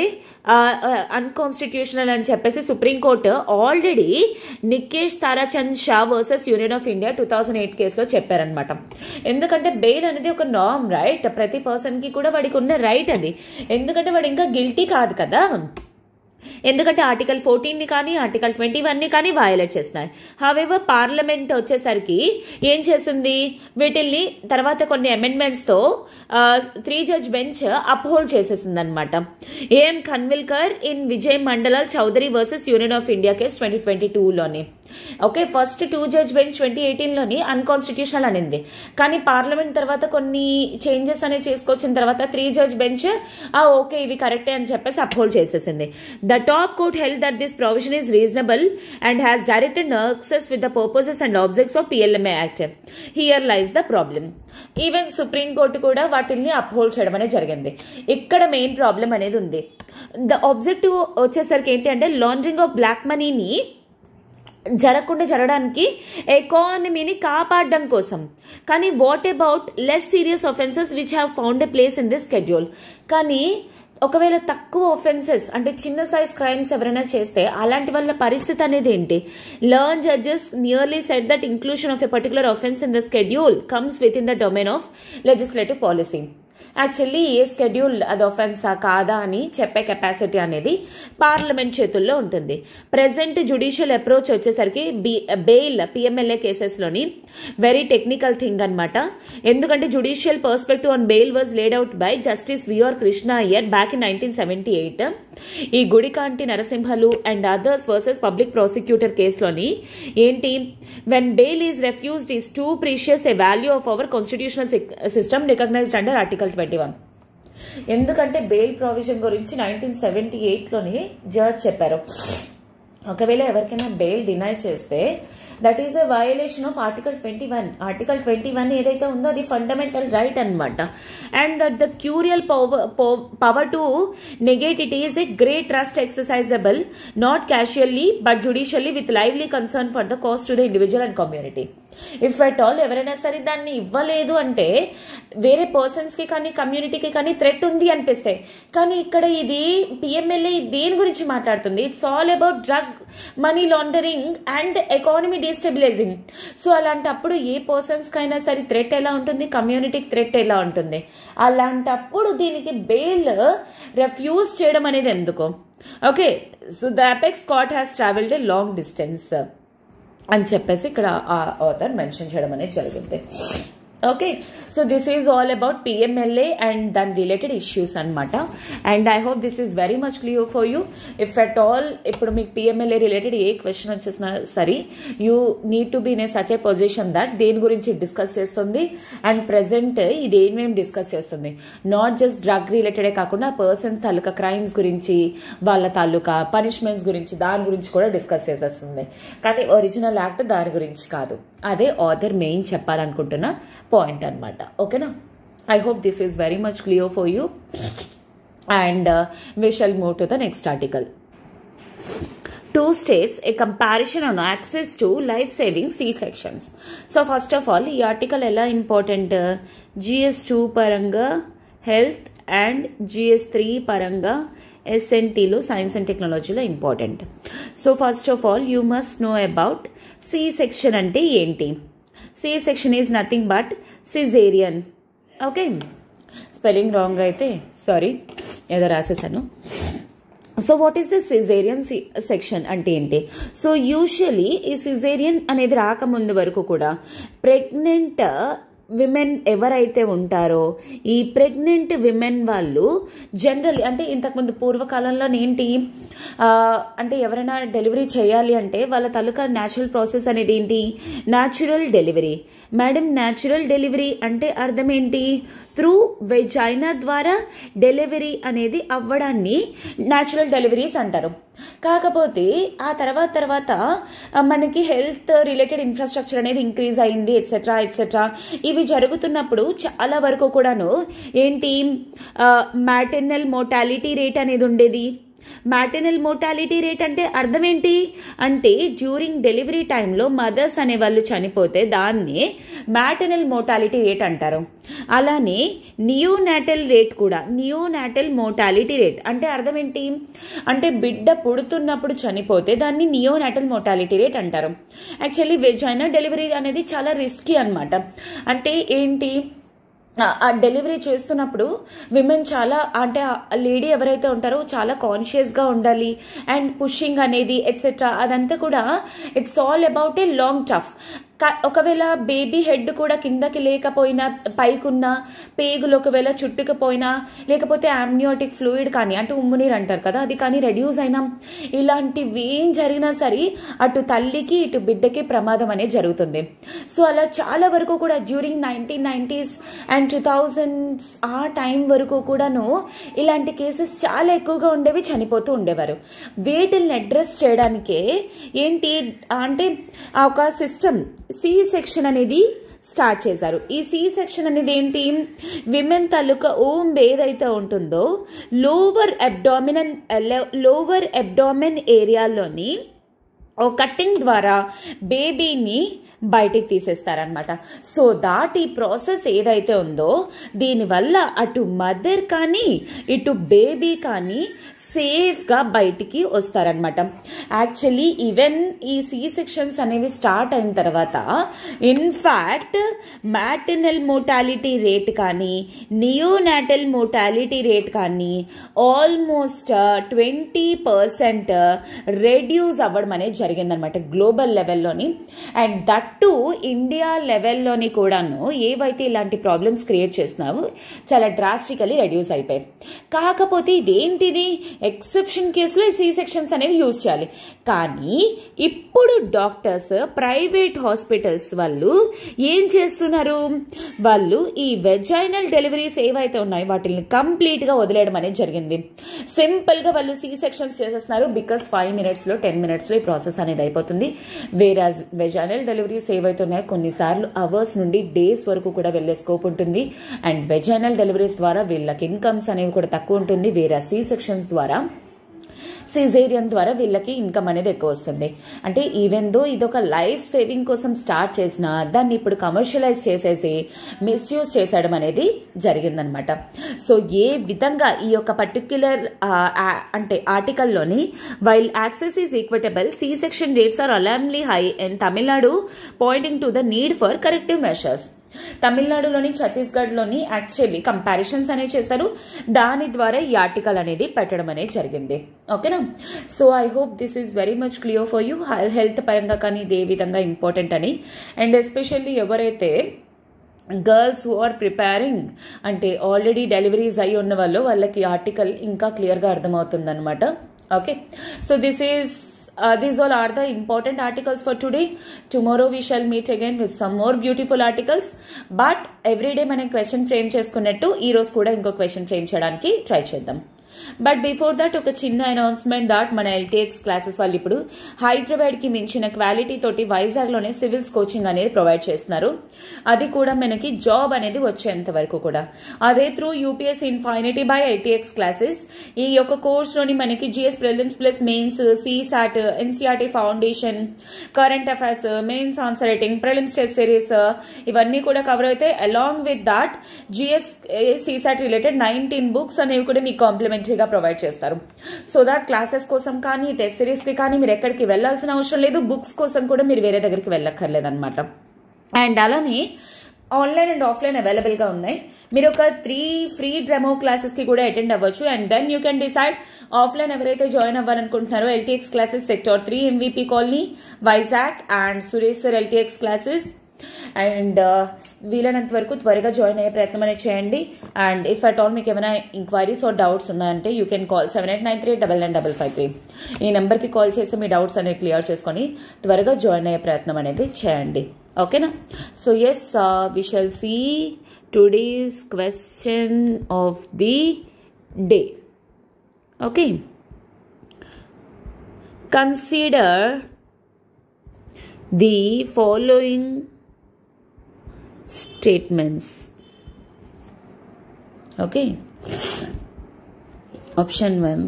[SPEAKER 1] అన్కాన్స్టిట్యూషనల్ అని చెప్పేసి supreme court already Nikesh Tarachand Shah versus Union of India two thousand eight కేసులో చెప్పారనమాట ఎందుకంటే బెయిల్ అనేది ఒక నామ్ రైట్ ప్రతి పర్సన్ కి కూడా వాడికి ఉన్న రైట్ అది ఎందుకంటే వాడు ఇంకా గిల్టీ కాదు కదా ఎందుకంటే ఆర్టికల్ ఫోర్టీన్ ని కానీ ఆర్టికల్ ట్వంటీ వన్ ని కానీ వయలేట్ చేస్తున్నాయి హవెవర్ పార్లమెంట్ వచ్చేసరికి ఏం చేసింది వీటిల్ని తర్వాత కొన్ని అమెండ్మెంట్స్ తో త్రీ జడ్జ్ బెంచ్ అప్హోల్డ్ చేసేసింది అనమాట AM Khanwilkar in Vijay Madanlal Choudhary versus Union of India case twenty twenty టూలోని okay first two judge bench twenty ఎయిటీన్లోని అన్కాన్స్టిట్యూషనల్ అనింది కానీ పార్లమెంట్ తర్వాత కొన్ని చేంజెస్ అనేవి చేసుకొచ్చిన తర్వాత త్రీ జడ్జ్ బెంచ్ ఆ ఓకే ఇవి కరెక్టే అని చెప్పేసి అప్హోల్డ్ చేసేసింది the top court held that this provision is reasonable and has directed nexus with the purposes and objects of పిఎల్ఎంఏ act here lies the problem even supreme court కూడా వాటిని uphold చేయడం అనేది జరిగింది ఇక్కడ మెయిన్ ప్రాబ్లం అనేది ఉంది ద ఆబ్జెక్టివ్ వచ్చేసరికి ఏంటి అంటే లాండ్రింగ్ ఆఫ్ బ్లాక్ మనీని జరగకుండా జరగడానికి ఎకానమీని కాపాడడం కోసం కానీ what about less serious offences which have found a place in this schedule కానీ ఒకవేళ తక్కువ ఒఫెన్సెస్ అంటే చిన్న సైజ్ క్రైమ్స్ ఎవరైనా చేస్తే అలాంటి వాళ్ళ పరిస్థితి అనేది ఏంటి learned judges nearly set that inclusion of a particular offence in the schedule comes with in the domain of legislative policy actually ఏ స్కెడ్యూల్ అది ఒఫెన్సా కాదా అని చెప్పే కెపాసిటీ అనేది పార్లమెంట్ చేతుల్లో ఉంటుంది ప్రెసెంట్ జుడిషియల్ అప్రోచ్ వచ్చేసరికి బెయిల్ పిఎంఎల్ఏ కేసెస్లోని వెరీ టెక్నికల్ థింగ్ అనమాట ఎందుకంటే judicial perspective on bail was laid out by Justice VR Krishna Iyer back in nineteen seventy eight ఈ Gudikanti Narasimhulu and others versus public prosecutor కేసులోని ఏంటి when bail is refused is too precious a value of our constitutional system recognised under article twenty one ఎందుకంటే bail provision గురించి nineteen seventy ఎయిట్లోని judge చెప్పారు ఒకవేళ ఎవరికైనా bail deny చేస్తే that is a violation of article twenty one article twenty one ఏదైతే ఉందో అది ఫండమెంటల్ రైట్ అనమాట and that the curial power to negate it is a great trust exercisable not casually but judicially with lively concern for the cost to the individual and community if at all ఎవరైనా సరే దాన్ని ఇవ్వలేదు అంటే వేరే persons కి కానీ కమ్యూనిటీకి కానీ థ్రెట్ ఉంది అనిపిస్తే కానీ ఇక్కడ ఇది పిఎంఎల్ఏ దేని గురించి మాట్లాడుతుంది it's all about drug money laundering and economy destabilising so అలాంటప్పుడు ఏ పర్సన్స్ కైనా సరే థ్రెట్ ఎలా ఉంటుంది కమ్యూనిటీకి థ్రెట్ ఎలా ఉంటుంది అలాంటప్పుడు దీనికి బెయిల్ రెఫ్యూజ్ చేయడం అనేది ఎందుకు okay so the apex court has travelled a long distance అని చెప్పేసి ఇక్కడ ఆ ఆథర్ మెన్షన్ చేయడం అనేది జరిగింది okay so this is all about PMLA and దాని రిలేటెడ్ ఇష్యూస్ అనమాట and I hope this is very much clear for you if at all ఇప్పుడు మీకు పిఎంఎల్ఏ రిలేటెడ్ ఏ క్వశ్చన్ వచ్చేసినా సరే you need to be in a such a position that దేని గురించి discuss చేస్తుంది అండ్ ప్రెసెంట్ ఇది ఏమేమి డిస్కస్ చేస్తుంది నాట్ జస్ట్ డ్రగ్ రిలేటెడే కాకుండా పర్సన్స్ తాలూకా క్రైమ్స్ గురించి వాళ్ళ తాలూకా పనిష్మెంట్స్ గురించి దాని గురించి కూడా డిస్కస్ చేసేస్తుంది కానీ ఒరిజినల్ యాక్ట్ దాని గురించి కాదు అదే ఆథర్ మెయిన్ చెప్పాలనుకుంటున్న పాయింట్ అనమాట ఓకేనా I hope this is very much clear for you and we shall move to the next article two states a comparison on access to life saving c sections so first of all ఈ article ఎలా important GS two పరంగా health and GS three పరంగా ఎస్ఎన్టీలో science and టెక్నాలజీలో important so first of all you must know about C section అంటే ఏంటి C section is nothing but caesarean okay spelling wrong అయితే sorry ఏదో రాసేసాను so what is the caesarean section అంటే ఏంటి సో యూజువలీ ఈ caesarean అనేది రాకముందు వరకు కూడా ప్రెగ్నెంట్ విమెన్ ఎవరైతే ఉంటారో ఈ ప్రెగ్నెంట్ విమెన్ వాళ్ళు జనరల్ అంటే ఇంతకుముందు పూర్వకాలంలో ఏంటి ఆ, అంటే ఎవరైనా డెలివరీ చేయాలి అంటే వాళ్ళ తాలూకా న్యాచురల్ ప్రాసెస్ అనేది ఏంటి natural delivery madam natural delivery అంటే అర్థం ఏంటి త్రూ వెజైనా ద్వారా డెలివరీ అనేది అవ్వడాన్ని న్యాచురల్ డెలివరీస్ అంటారు కాకపోతే ఆ తర్వాత తర్వాత ఆ, మనకి హెల్త్ రిలేటెడ్ ఇన్ఫ్రాస్ట్రక్చర్ అనేది ఇంక్రీజ్ అయింది ఎట్సెట్రా ఎట్సెట్రా ఇవి జరుగుతున్నప్పుడు చాలా వరకు కూడాను ఏంటి మ్యాటర్నల్ మోటాలిటీ రేట్ అనేది ఉండేది మ్యాటర్నల్ మోటాలిటీ రేట్ అంటే అర్థం ఏంటి అంటే డ్యూరింగ్ డెలివరీ టైంలో మదర్స్ అనే వాళ్ళు చనిపోతే దాన్ని మ్యాటర్నల్ మోటాలిటీ రేట్ అంటారు అలానే నియోనాటల్ రేట్ కూడా నియోనాటల్ మోటాలిటీ రేట్ అంటే అర్థం ఏంటి అంటే బిడ్డ పుడుతున్నప్పుడు చనిపోతే దాన్ని నియోనాటల్ మోటాలిటీ రేట్ అంటారు యాక్చువల్లీ వెజైనా డెలివరీ అనేది చాలా రిస్కీ అన్నమాట అంటే ఏంటి ఆ- ఆ డెలివరీ చేస్తున్నప్పుడు విమెన్ చాలా అంటే ఆ లేడీ ఎవరైతే ఉంటారో చాలా కాన్షియస్గా ఉండాలి అండ్ పుషింగ్ అనేది ఎట్సెట్రా అదంతా కూడా it's all about a long tough ఒకవేళ బేబీ హెడ్ కూడా కిందకి లేకపోయినా పైకున్న పేగులు ఒకవేళ చుట్టుకుపోయినా లేకపోతే ఆమ్నియోటిక్ ఫ్లూయిడ్ కానీ అంటే ఉమ్మునీరు అంటారు కదా అది కానీ రెడ్యూస్ అయినా ఇలాంటివి ఏం జరిగినా సరే అటు తల్లికి ఇటు బిడ్డకి ప్రమాదం అనేది జరుగుతుంది సో అలా చాలా వరకు కూడా during nineteen nineties and two thousands ఆ టైం వరకు కూడాను ఇలాంటి కేసెస్ చాలా ఎక్కువగా ఉండేవి చనిపోతూ ఉండేవారు వీటిల్ని అడ్రస్ చేయడానికే ఏంటి అంటే ఆ ఒక సిస్టమ్ సి సెక్షన్ అనేది స్టార్ట్ చేశారు ఈ సి సెక్షన్ అనేది ఏంటి విమెన్ తాలూకా ఓం ఏదైతే ఉంటుందో లోవర్ అబ్డామినన్ లోవర్ అబ్డామిన్ ఏరియాలోని ఓ కట్టింగ్ ద్వారా బేబీని బయటికి తీసేస్తారనమాట సో దాట్ ఈ ప్రాసెస్ ఏదైతే ఉందో దీనివల్ల అటు మదర్ కానీ ఇటు బేబీ కానీ సేఫ్గా బయటికి వస్తారనమాట యాక్చువల్లీ ఈవెన్ ఈ సి సెక్షన్స్ అనేవి స్టార్ట్ అయిన తర్వాత ఇన్ఫ్యాక్ట్ మ్యాటర్నల్ మోటాలిటీ రేట్ కానీ నియోనాటల్ మోటాలిటీ రేట్ కానీ ఆల్మోస్ట్ ట్వంటీ పర్సెంట్ రెడ్యూస్ అవ్వడం అనేది జరిగిందనమాట గ్లోబల్ లెవెల్లోని అండ్ దట్ టు ఇండియా లెవెల్లోని కూడాను ఏవైతే ఇలాంటి ప్రాబ్లమ్స్ క్రియేట్ చేస్తున్నావో చాలా డ్రాస్టికలీ రెడ్యూస్ అయిపోయాయి కాకపోతే ఇదేంటిది ఎక్సెప్షన్ కేసులో సి సెక్షన్స్ అనేవి యూజ్ చేయాలి కానీ ఇప్పుడు డాక్టర్స్ ప్రైవేట్ హాస్పిటల్స్ వాళ్ళు ఏం చేస్తున్నారు వాళ్ళు ఈ వెజైనల్ డెలివరీస్ ఏవైతే ఉన్నాయో వాటిని కంప్లీట్ గా వదిలేయడం అనేది జరిగింది సింపుల్ గా వాళ్ళు సి సెక్షన్స్ చేసేస్తున్నారు బికాస్ ఫైవ్ మినిట్స్ లో టెన్ మినిట్స్ లో ఈ ప్రాసెస్ అనేది అయిపోతుంది వేరే వెజైనల్ డెలివరీస్ ఏవైతే ఉన్నాయో కొన్నిసార్లు అవర్స్ నుండి డేస్ వరకు కూడా వెళ్లే స్కోప్ ఉంటుంది అండ్ వెజైనల్ డెలివరీస్ ద్వారా వీళ్ళకి ఇన్కమ్స్ అనేవి కూడా తక్కువ ఉంటుంది వేరే సి సెక్షన్స్ ద్వారా సిజేరియన్ ద్వారా వీళ్ళకి ఇన్కమ్ అనేది ఎక్కువ వస్తుంది అంటే ఈవెన్ దో ఇది ఒక లైఫ్ సేవింగ్ కోసం స్టార్ట్ చేసిన దాన్ని ఇప్పుడు కమర్షియలైజ్ చేసేసి మిస్యూజ్ చేసేయడం అనేది జరిగిందనమాట సో ఏ విధంగా ఈ యొక్క పర్టిక్యులర్ అంటే ఆర్టికల్లోని while access is equitable C section rates are alarmingly high and Tamil Nadu pointing to the need for corrective measures తమిళనాడులోని ఛత్తీస్గఢ్లోని యాక్చువల్లీ కంపారిజన్స్ అనేవి చేశారు దాని ద్వారా ఈ ఆర్టికల్ అనేది పెట్టడం అనేది జరిగింది ఓకేనా so I hope this is very much clear for you health పరంగా కానీ ఇది ఏ విధంగా ఇంపార్టెంట్ అని అండ్ ఎస్పెషల్లీ ఎవరైతే గర్ల్స్ హూ ఆర్ ప్రిపేరింగ్ అంటే ఆల్రెడీ డెలివరీస్ అయి ఉన్న వాళ్ళు వాళ్ళకి ఆర్టికల్ ఇంకా క్లియర్గా అర్థమవుతుంది అనమాట okay so this is uh, these all are the important articles for today tomorrow we shall meet again with some more beautiful articles but every day మనం క్వశ్చన్ ఫ్రేమ్ చేసుకున్నట్టు ఈ రోజు కూడా ఇంకో క్వశ్చన్ ఫ్రేమ్ చేయడానికి ట్రై చేద్దాం but before that ఒక చిన్న అనౌన్స్మెంట్ దాట్ మన ఎల్టీఎక్స్ క్లాసెస్ వాళ్ళు ఇప్పుడు హైదరాబాద్ కి మించిన క్వాలిటీ తోటి వైజాగ్ లోనే సివిల్స్ కోచింగ్ అనేది ప్రొవైడ్ చేస్తున్నారు అది కూడా మనకి జాబ్ అనేది వచ్చేంత వరకు కూడా అదే through UPS infinity by LTX classes ఈ యొక్క కోర్స్ లోని మనకి GS prelims plus mains CSAT NCERT foundation current affairs mains answer writing prelims test series ఇవన్నీ కూడా కవర్ అవుతాయి along with that GS CSAT related nineteen books అనేవి కూడా మీకు కాంప్లిమెంటరీగా ప్రొవైడ్ చేస్తారు సో దాట్ క్లాసెస్ కోసం కానీ టెస్ట్ సిరీస్ కి కానీ మీరు ఎక్కడికి వెళ్లాల్సిన అవసరం లేదు బుక్స్ కోసం కూడా మీరు వేరే దగ్గరికి వెళ్ళక్కర్లేదు అనమాట అండ్ అలానే ఆన్లైన్ అండ్ ఆఫ్లైన్ అవైలబుల్ గా ఉన్నాయి మీరు ఒక త్రీ ఫ్రీ డెమో క్లాసెస్ కి కూడా అటెండ్ అవ్వచ్చు and then you can decide offline ఎవరైతే జాయిన్ అవ్వాలనుకుంటున్నారో LTX classes sector three MVP colony Vizag and Suresh sir LTX classes and వీలైనంత వరకు త్వరగా జాయిన్ అయ్యే ప్రయత్నం అనేది చేయండి అండ్ ఇఫ్ అట్ ఆల్ మీకు ఏమైనా ఇంక్వైరీస్ ఆర్ డౌట్స్ ఉన్నాయంటే you can call seven eight nine three double nine double five three ఈ నెంబర్కి కాల్ చేసి మీ డౌట్స్ అనేవి క్లియర్ చేసుకొని త్వరగా జాయిన్ అయ్యే ప్రయత్నం అనేది చేయండి ఓకేనా so yes we shall see today's question of the day okay consider the following statements okay option 1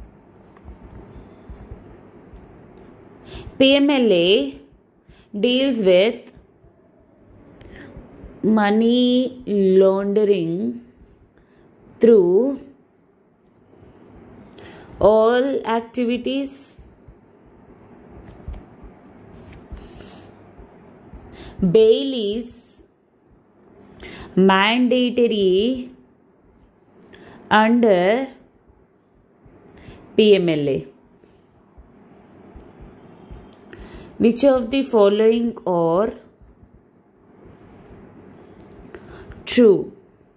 [SPEAKER 1] pmla deals with money laundering through all activities bail is mandatory under PMLA. Which of the following are true?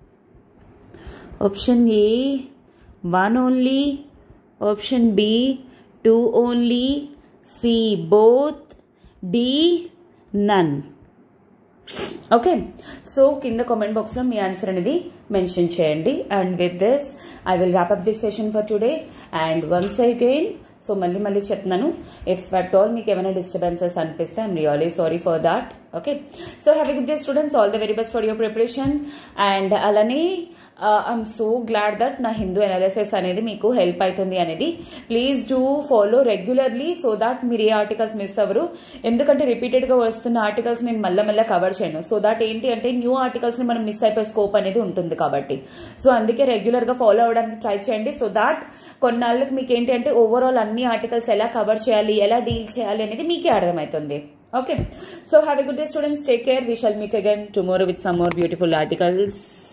[SPEAKER 1] Option A, one only. Option B, two only. C, both. D, none. Okay so కింద comment బాక్స్లో మీ answer అనేది mention చేయండి and with this I will wrap up this session for today and once again so మళ్ళీ మళ్ళీ చెప్తున్నాను if at all మీకు ఏమైనా డిస్టర్బెన్సెస్ అనిపిస్తే I'm really sorry for that okay so have good day students all the very best for your preparation and అలానే I'm so glad that నా Hindu analysis అనేది మీకు హెల్ప్ అవుతుంది అనేది please do follow regularly so that మీరు ఏ articles miss అవ్వరు ఎందుకంటే రిపీటెడ్ గా వస్తున్న ఆర్టికల్స్ నేను మళ్ళీ మళ్ళీ కవర్ చేయను సో దాట్ ఏంటి అంటే న్యూ ఆర్టికల్స్ ని మనం మిస్ అయిపోయే స్కోప్ అనేది ఉంటుంది కాబట్టి సో అందుకే రెగ్యులర్ గా ఫాలో అవడానికి ట్రై చేయండి సో దాట్ కొన్నాళ్ళకి మీకు ఏంటి అంటే ఓవరాల్ అన్ని ఆర్టికల్స్ ఎలా కవర్ చేయాలి ఎలా డీల్ చేయాలి అనేది మీకే అర్థమవుతుంది okay so have a good day students take care we shall meet again tomorrow with some more beautiful articles